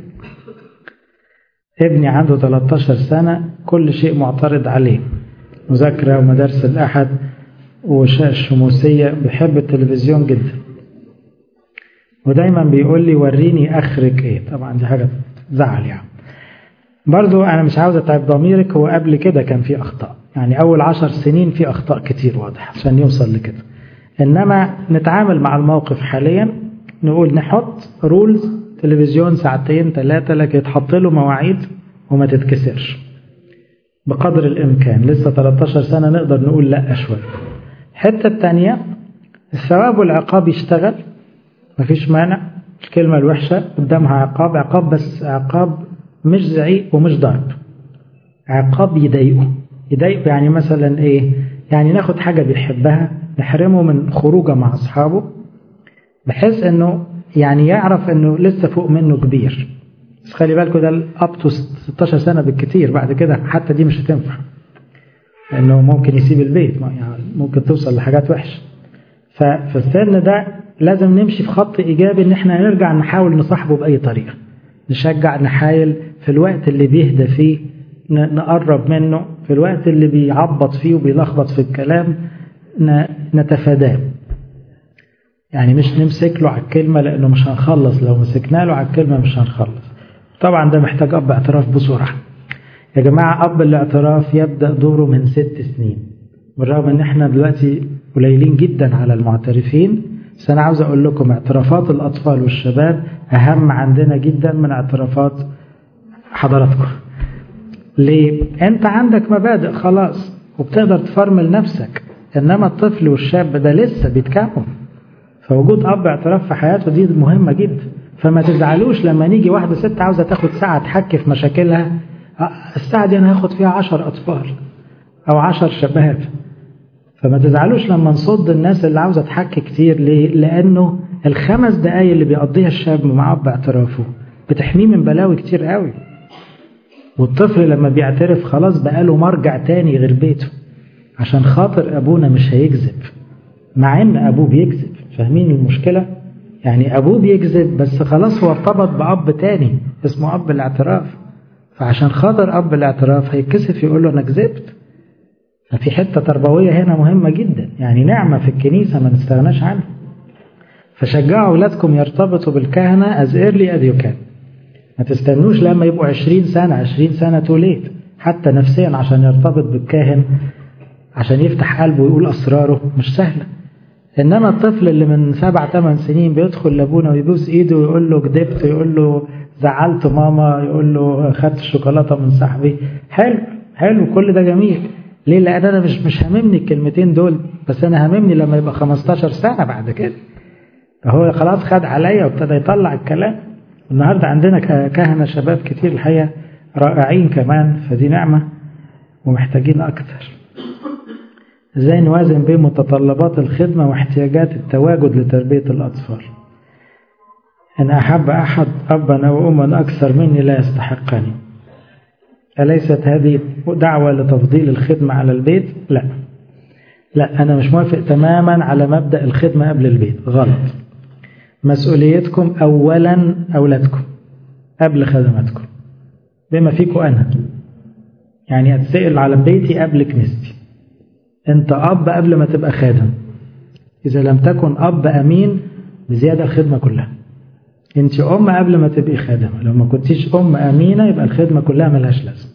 ابني عنده 13 سنة كل شيء معترض عليه مذاكرة ومدارس الأحد والشموسية بيحب التلفزيون جدا ودايما بيقول لي وريني آخرك إيه طبعا دي حاجة تزعل يعني برضو أنا مش عاوز أتعب ضميرك هو قبل كده كان في أخطاء يعني أول عشر سنين في أخطاء كتير واضح عشان يوصل لكده إنما نتعامل مع الموقف حاليا نقول نحط رولز تلفزيون ساعتين ثلاثة لكن يتحط له مواعيد وما تتكسرش بقدر الإمكان لسه 13 سنة نقدر نقول لا شوية الحتة الثانية الثواب والعقاب يشتغل مفيش مانع الكلمة الوحشة قدامها عقاب عقاب بس عقاب مش زعيق ومش ضرب عقاب يضايقه يضايقه يعني مثلا ايه يعني ناخد حاجة بيحبها نحرمه من خروجه مع أصحابه بحيث انه يعني يعرف انه لسه فوق منه كبير بس خلي بالكم ده اب تو 16 سنه بالكثير بعد كده حتى دي مش هتنفع لانه ممكن يسيب البيت يعني ممكن توصل لحاجات وحشه ففي السن ده لازم نمشي في خط ايجابي ان احنا نرجع نحاول نصاحبه باي طريقه نشجع نحايل في الوقت اللي بيهدى فيه نقرب منه في الوقت اللي بيعبط فيه وبيلخبط في الكلام نتفاداه يعني مش نمسك له على الكلمة لأنه مش هنخلص لو مسكنا له على الكلمة مش هنخلص طبعا ده محتاج أب اعتراف بسرعة يا جماعة أب الاعتراف يبدأ دوره من ست سنين بالرغم ان احنا دلوقتي قليلين جدا على المعترفين بس انا عاوز اقول لكم اعترافات الاطفال والشباب اهم عندنا جدا من اعترافات حضراتكم ليه انت عندك مبادئ خلاص وبتقدر تفرمل نفسك انما الطفل والشاب ده لسه بيتكون فوجود اب اعتراف في حياته دي مهمه جدا فما تزعلوش لما نيجي واحده ست عاوزه تاخد ساعه تحكي في مشاكلها الساعه دي انا هاخد فيها عشر اطفال او عشر شباب فما تزعلوش لما نصد الناس اللي عاوزه تحكي كتير ليه؟ لانه الخمس دقايق اللي بيقضيها الشاب مع اب اعترافه بتحميه من بلاوي كتير قوي والطفل لما بيعترف خلاص بقاله مرجع تاني غير بيته عشان خاطر ابونا مش هيكذب مع ان ابوه بيكذب فاهمين المشكله يعني ابوه بيكذب بس خلاص هو ارتبط باب تاني اسمه اب الاعتراف فعشان خاطر اب الاعتراف هيتكسف يقول له انا كذبت ففي حته تربويه هنا مهمه جدا يعني نعمه في الكنيسه ما نستغناش عنها فشجعوا اولادكم يرتبطوا بالكهنه از ايرلي از يو كان ما تستنوش لما يبقوا 20 سنه 20 سنه توليت حتى نفسيا عشان يرتبط بالكاهن عشان يفتح قلبه ويقول اسراره مش سهله انما الطفل اللي من سبع ثمان سنين بيدخل لابونا ويبوس ايده ويقول له كدبت ويقول له زعلت ماما يقول له خدت الشوكولاته من صاحبي حلو حلو كل ده جميل ليه لان انا مش مش هاممني الكلمتين دول بس انا هاممني لما يبقى 15 سنه بعد كده هو خلاص خد عليا وابتدى يطلع الكلام النهارده عندنا كهنه شباب كتير الحقيقه رائعين كمان فدي نعمه ومحتاجين اكتر ازاي نوازن بين متطلبات الخدمه واحتياجات التواجد لتربيه الاطفال ان احب احد ابا او اما اكثر مني لا يستحقني أليست هذه دعوة لتفضيل الخدمة على البيت؟ لا لا أنا مش موافق تماما على مبدأ الخدمة قبل البيت غلط مسؤوليتكم أولا أولادكم قبل خدماتكم بما فيكم أنا يعني أتسأل على بيتي قبل كنيستي أنت أب قبل ما تبقى خادم إذا لم تكن أب أمين بزيادة الخدمة كلها انت ام قبل ما تبقي خادمه لو ما كنتيش ام امينه يبقى الخدمه كلها ملهاش لازمه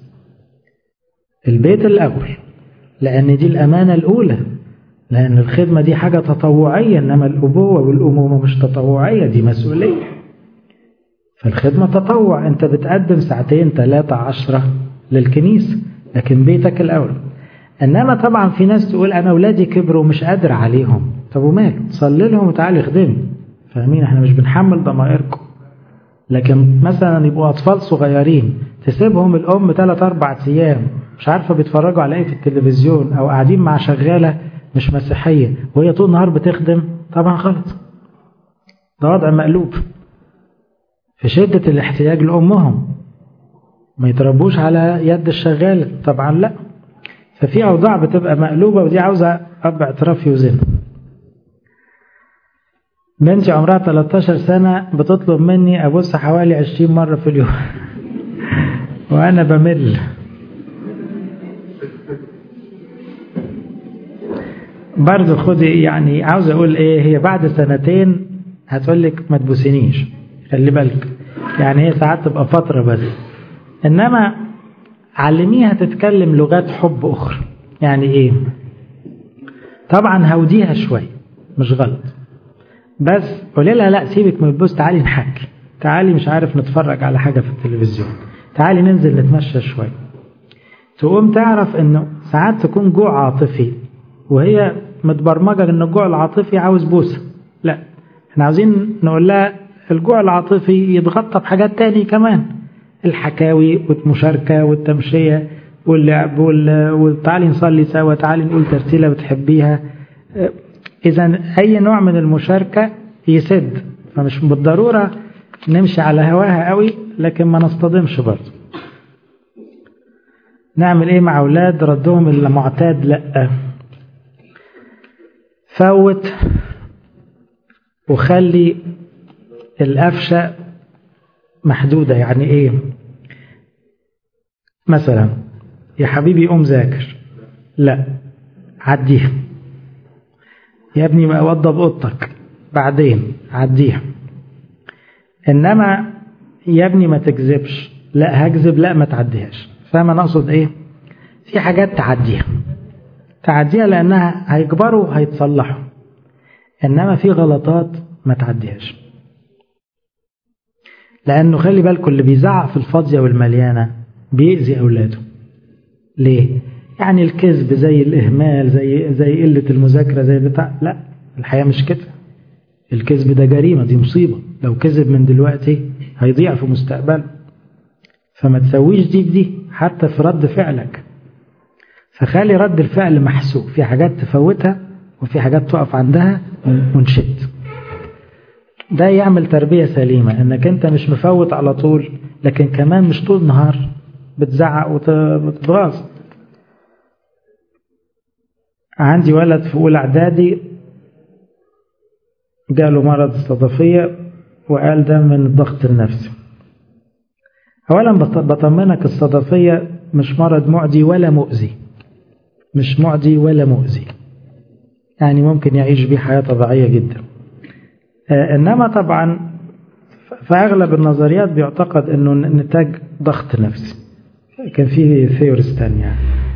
البيت الاول لان دي الامانه الاولى لان الخدمه دي حاجه تطوعيه انما الابوه والامومه مش تطوعيه دي مسؤوليه فالخدمه تطوع انت بتقدم ساعتين ثلاثه عشرة للكنيسه لكن بيتك الاول انما طبعا في ناس تقول انا اولادي كبروا ومش قادر عليهم طب وماله صلي لهم وتعالي خدمني فاهمين احنا مش بنحمل ضمائركم لكن مثلا يبقوا اطفال صغيرين تسيبهم الام ثلاث اربع ايام مش عارفه بيتفرجوا على ايه في التلفزيون او قاعدين مع شغاله مش مسيحيه وهي طول النهار بتخدم طبعا غلط ده وضع مقلوب في شده الاحتياج لامهم ما يتربوش على يد الشغاله طبعا لا ففي اوضاع بتبقى مقلوبه ودي عاوزه اب اعتراف يوزنها بنتي عمرها 13 سنة بتطلب مني أبص حوالي 20 مرة في اليوم وأنا بمل برضه خدي يعني عاوز أقول إيه هي بعد سنتين هتقول لك ما تبوسينيش خلي بالك يعني هي ساعات تبقى فترة بس إنما علميها تتكلم لغات حب أخرى يعني إيه طبعا هوديها شوية مش غلط بس قولي لها لا سيبك من البوس تعالي نحكي تعالي مش عارف نتفرج على حاجة في التلفزيون تعالي ننزل نتمشى شوية تقوم تعرف انه ساعات تكون جوع عاطفي وهي متبرمجة ان الجوع العاطفي عاوز بوسة لا احنا عاوزين نقول لها الجوع العاطفي يتغطى بحاجات تاني كمان الحكاوي والمشاركة والتمشية واللعب وتعالي نصلي سوا تعالي نقول ترتيلة بتحبيها إذا أي نوع من المشاركة يسد فمش بالضرورة نمشي على هواها قوي لكن ما نصطدمش برضه نعمل ايه مع اولاد ردهم المعتاد لا فوت وخلي القفشة محدودة يعني ايه مثلا يا حبيبي قوم ذاكر لا عديها يا ابني ما وضب اوضتك بعدين عديها انما يا ابني ما تكذبش لا هكذب لا ما تعديهاش فاهم انا اقصد ايه في حاجات تعديها تعديها لانها هيكبروا هيتصلحوا انما في غلطات ما تعديهاش لانه خلي بالكم اللي بيزعق في الفاضيه والمليانه بيأذي اولاده ليه يعني الكذب زي الاهمال زي زي قله المذاكره زي بتاع لا الحياه مش كده الكذب ده جريمه دي مصيبه لو كذب من دلوقتي هيضيع في مستقبله فما تسويش دي بدي حتى في رد فعلك فخلي رد الفعل محسوب في حاجات تفوتها وفي حاجات تقف عندها ونشد ده يعمل تربية سليمة انك انت مش مفوت على طول لكن كمان مش طول النهار بتزعق وتتغاظ عندي ولد في اولى اعدادي جاله مرض الصدفية وقال ده من الضغط النفسي اولا بطمنك الصدفية مش مرض معدي ولا مؤذي مش معدي ولا مؤذي يعني ممكن يعيش بيه حياة طبيعية جدا إنما طبعا في أغلب النظريات بيعتقد أنه نتاج ضغط نفسي كان في ثيوريز تانية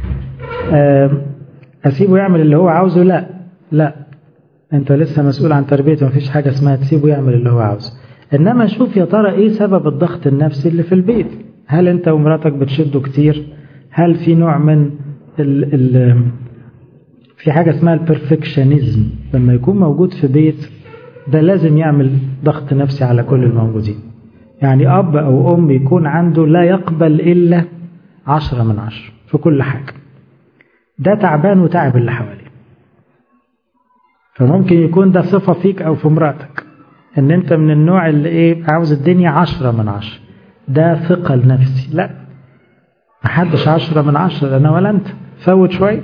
أسيبه يعمل اللي هو عاوزه لا لا أنت لسه مسؤول عن تربيته مفيش حاجة اسمها تسيبه يعمل اللي هو عاوزه إنما شوف يا ترى إيه سبب الضغط النفسي اللي في البيت هل أنت ومراتك بتشدوا كتير هل في نوع من ال ال في حاجة اسمها البرفكشنزم لما يكون موجود في بيت ده لازم يعمل ضغط نفسي على كل الموجودين يعني أب أو أم يكون عنده لا يقبل إلا عشرة من عشرة في كل حاجة ده تعبان وتعب اللي حواليه فممكن يكون ده صفة فيك أو في مراتك إن أنت من النوع اللي إيه عاوز الدنيا عشرة من عشرة ده ثقل نفسي لا محدش عشرة من عشرة أنا ولا أنت فوت شوية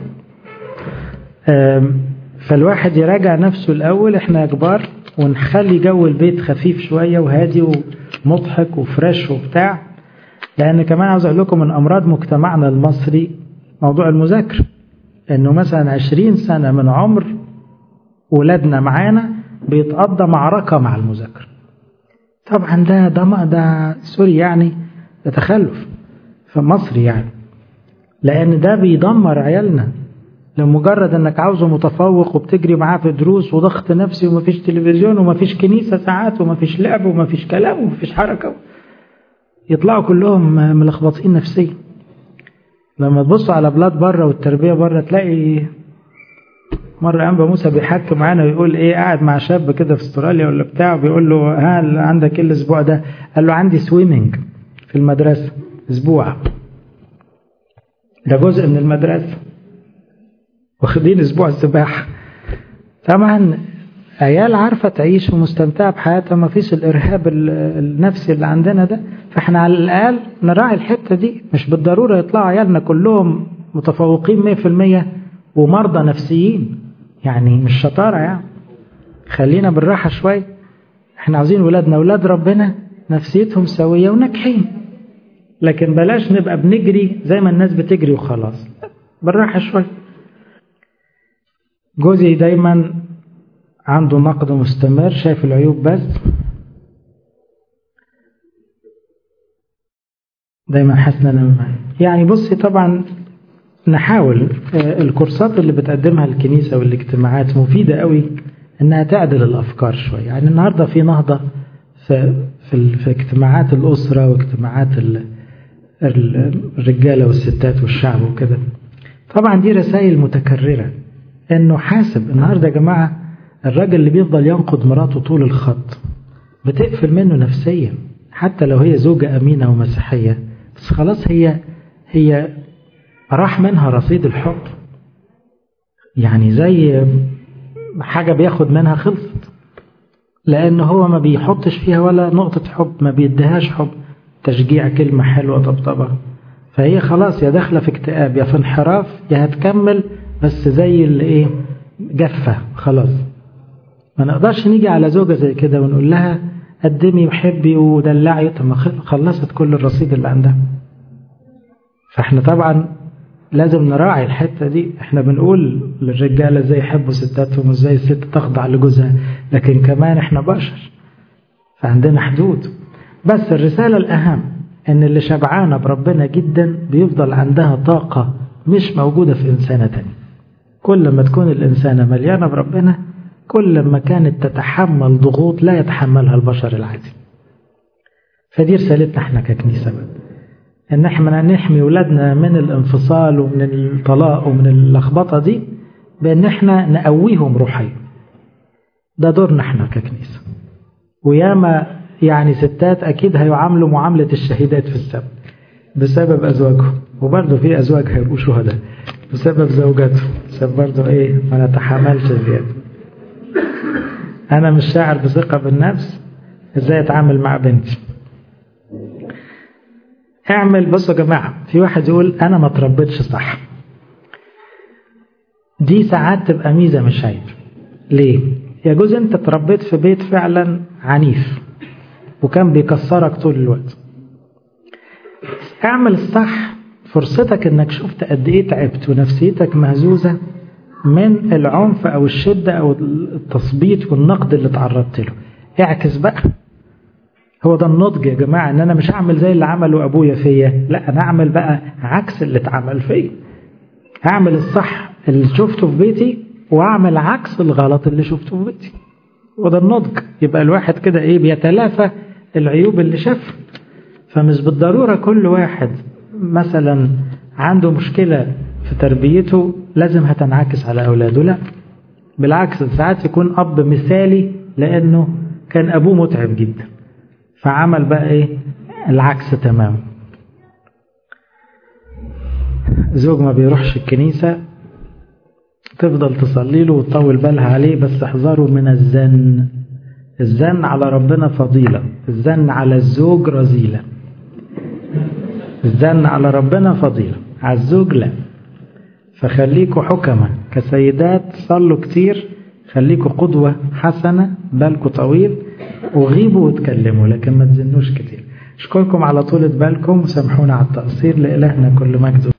فالواحد يراجع نفسه الأول إحنا كبار ونخلي جو البيت خفيف شوية وهادي ومضحك وفريش وبتاع لأن كمان عاوز أقول لكم من أمراض مجتمعنا المصري موضوع المذاكرة إنه مثلا عشرين سنة من عمر ولادنا معانا بيتقضى معركة مع المذاكرة طبعا ده ده ده سوري يعني ده تخلف في مصر يعني لأن ده بيدمر عيالنا لمجرد انك عاوزه متفوق وبتجري معاه في دروس وضغط نفسي ومفيش تلفزيون ومفيش كنيسة ساعات ومفيش لعب ومفيش كلام ومفيش حركة يطلعوا كلهم ملخبطين نفسيا لما تبصوا على بلاد بره والتربية بره تلاقي مرة أنبا موسى بيحكي معانا ويقول إيه قاعد مع شاب كده في استراليا ولا بتاع بيقول له ها عندك إيه الأسبوع ده؟ قال له عندي سويمنج في المدرسة أسبوع ده جزء من المدرسة واخدين اسبوع السباحة طبعا عيال عارفة تعيش ومستمتعة بحياتها ما فيش الإرهاب النفسي اللي عندنا ده فاحنا على الأقل نراعي الحتة دي مش بالضرورة يطلعوا عيالنا كلهم متفوقين مية في المية ومرضى نفسيين يعني مش شطارة يعني خلينا بالراحة شوية احنا عاوزين ولادنا ولاد ربنا نفسيتهم سوية وناجحين لكن بلاش نبقى بنجري زي ما الناس بتجري وخلاص بالراحة شوية جوزي دايما عنده نقد مستمر شايف العيوب بس دايما حاسس ان يعني بصي طبعا نحاول الكورسات اللي بتقدمها الكنيسه والاجتماعات مفيده قوي انها تعدل الافكار شويه يعني النهارده في نهضه في في, في اجتماعات الاسره واجتماعات الرجاله والستات والشعب وكده طبعا دي رسائل متكرره انه حاسب النهارده يا جماعه الراجل اللي بيفضل ينقد مراته طول الخط بتقفل منه نفسيا حتى لو هي زوجة أمينة ومسيحية بس خلاص هي هي راح منها رصيد الحب يعني زي حاجة بياخد منها خلصت لأن هو ما بيحطش فيها ولا نقطة حب ما بيديهاش حب تشجيع كلمة حلوة طبطبة فهي خلاص يا داخلة في اكتئاب يا في انحراف يا هتكمل بس زي اللي ايه جفة خلاص ما نقدرش نيجي على زوجة زي كده ونقول لها قدمي وحبي ودلعي طب ما خلصت كل الرصيد اللي عندها فاحنا طبعا لازم نراعي الحتة دي احنا بنقول للرجالة ازاي يحبوا ستاتهم وازاي الست تخضع لجوزها لكن كمان احنا بشر فعندنا حدود بس الرسالة الأهم ان اللي شبعانة بربنا جدا بيفضل عندها طاقة مش موجودة في إنسانة تاني كل ما تكون الإنسانة مليانة بربنا كل ما كانت تتحمل ضغوط لا يتحملها البشر العادي فدي رسالتنا احنا ككنيسة بقى ان احنا نحمي ولادنا من الانفصال ومن الطلاق ومن اللخبطة دي بان احنا نقويهم روحيا ده دورنا احنا ككنيسة وياما يعني ستات اكيد هيعاملوا معاملة الشهيدات في السبت بسبب ازواجهم وبرضه في ازواج هيبقوا شهداء بسبب زوجاتهم بسبب برضه ايه ما نتحملش زيادة انا مش شاعر بثقة بالنفس ازاي اتعامل مع بنتي اعمل بصوا يا جماعة في واحد يقول أنا ما تربيتش صح دي ساعات تبقى ميزة مش عيب ليه؟ يجوز أنت تربيت في بيت فعلا عنيف وكان بيكسرك طول الوقت اعمل الصح فرصتك انك شفت قد ايه تعبت ونفسيتك مهزوزة من العنف او الشدة او التثبيط والنقد اللي تعرضت له اعكس بقى هو ده النضج يا جماعة ان انا مش هعمل زي اللي عمله ابويا فيا لا انا اعمل بقى عكس اللي اتعمل فيا هعمل الصح اللي شفته في بيتي واعمل عكس الغلط اللي شفته في بيتي وده النضج يبقى الواحد كده ايه بيتلافى العيوب اللي شافها فمش بالضرورة كل واحد مثلا عنده مشكلة في تربيته لازم هتنعكس على أولاده لا بالعكس ساعات يكون أب مثالي لأنه كان أبوه متعب جدا فعمل بقى ايه العكس تمام زوج ما بيروحش الكنيسة تفضل تصلي له وتطول بالها عليه بس احذروا من الزن الزن على ربنا فضيلة الزن على الزوج رذيلة الزن على ربنا فضيلة على الزوج لا فخليكوا حكمة كسيدات صلوا كتير خليكوا قدوة حسنة بالكوا طويل وغيبوا واتكلموا لكن ما تزنوش كتير اشكركم على طولة بالكم وسامحونا على التقصير لإلهنا كل مجد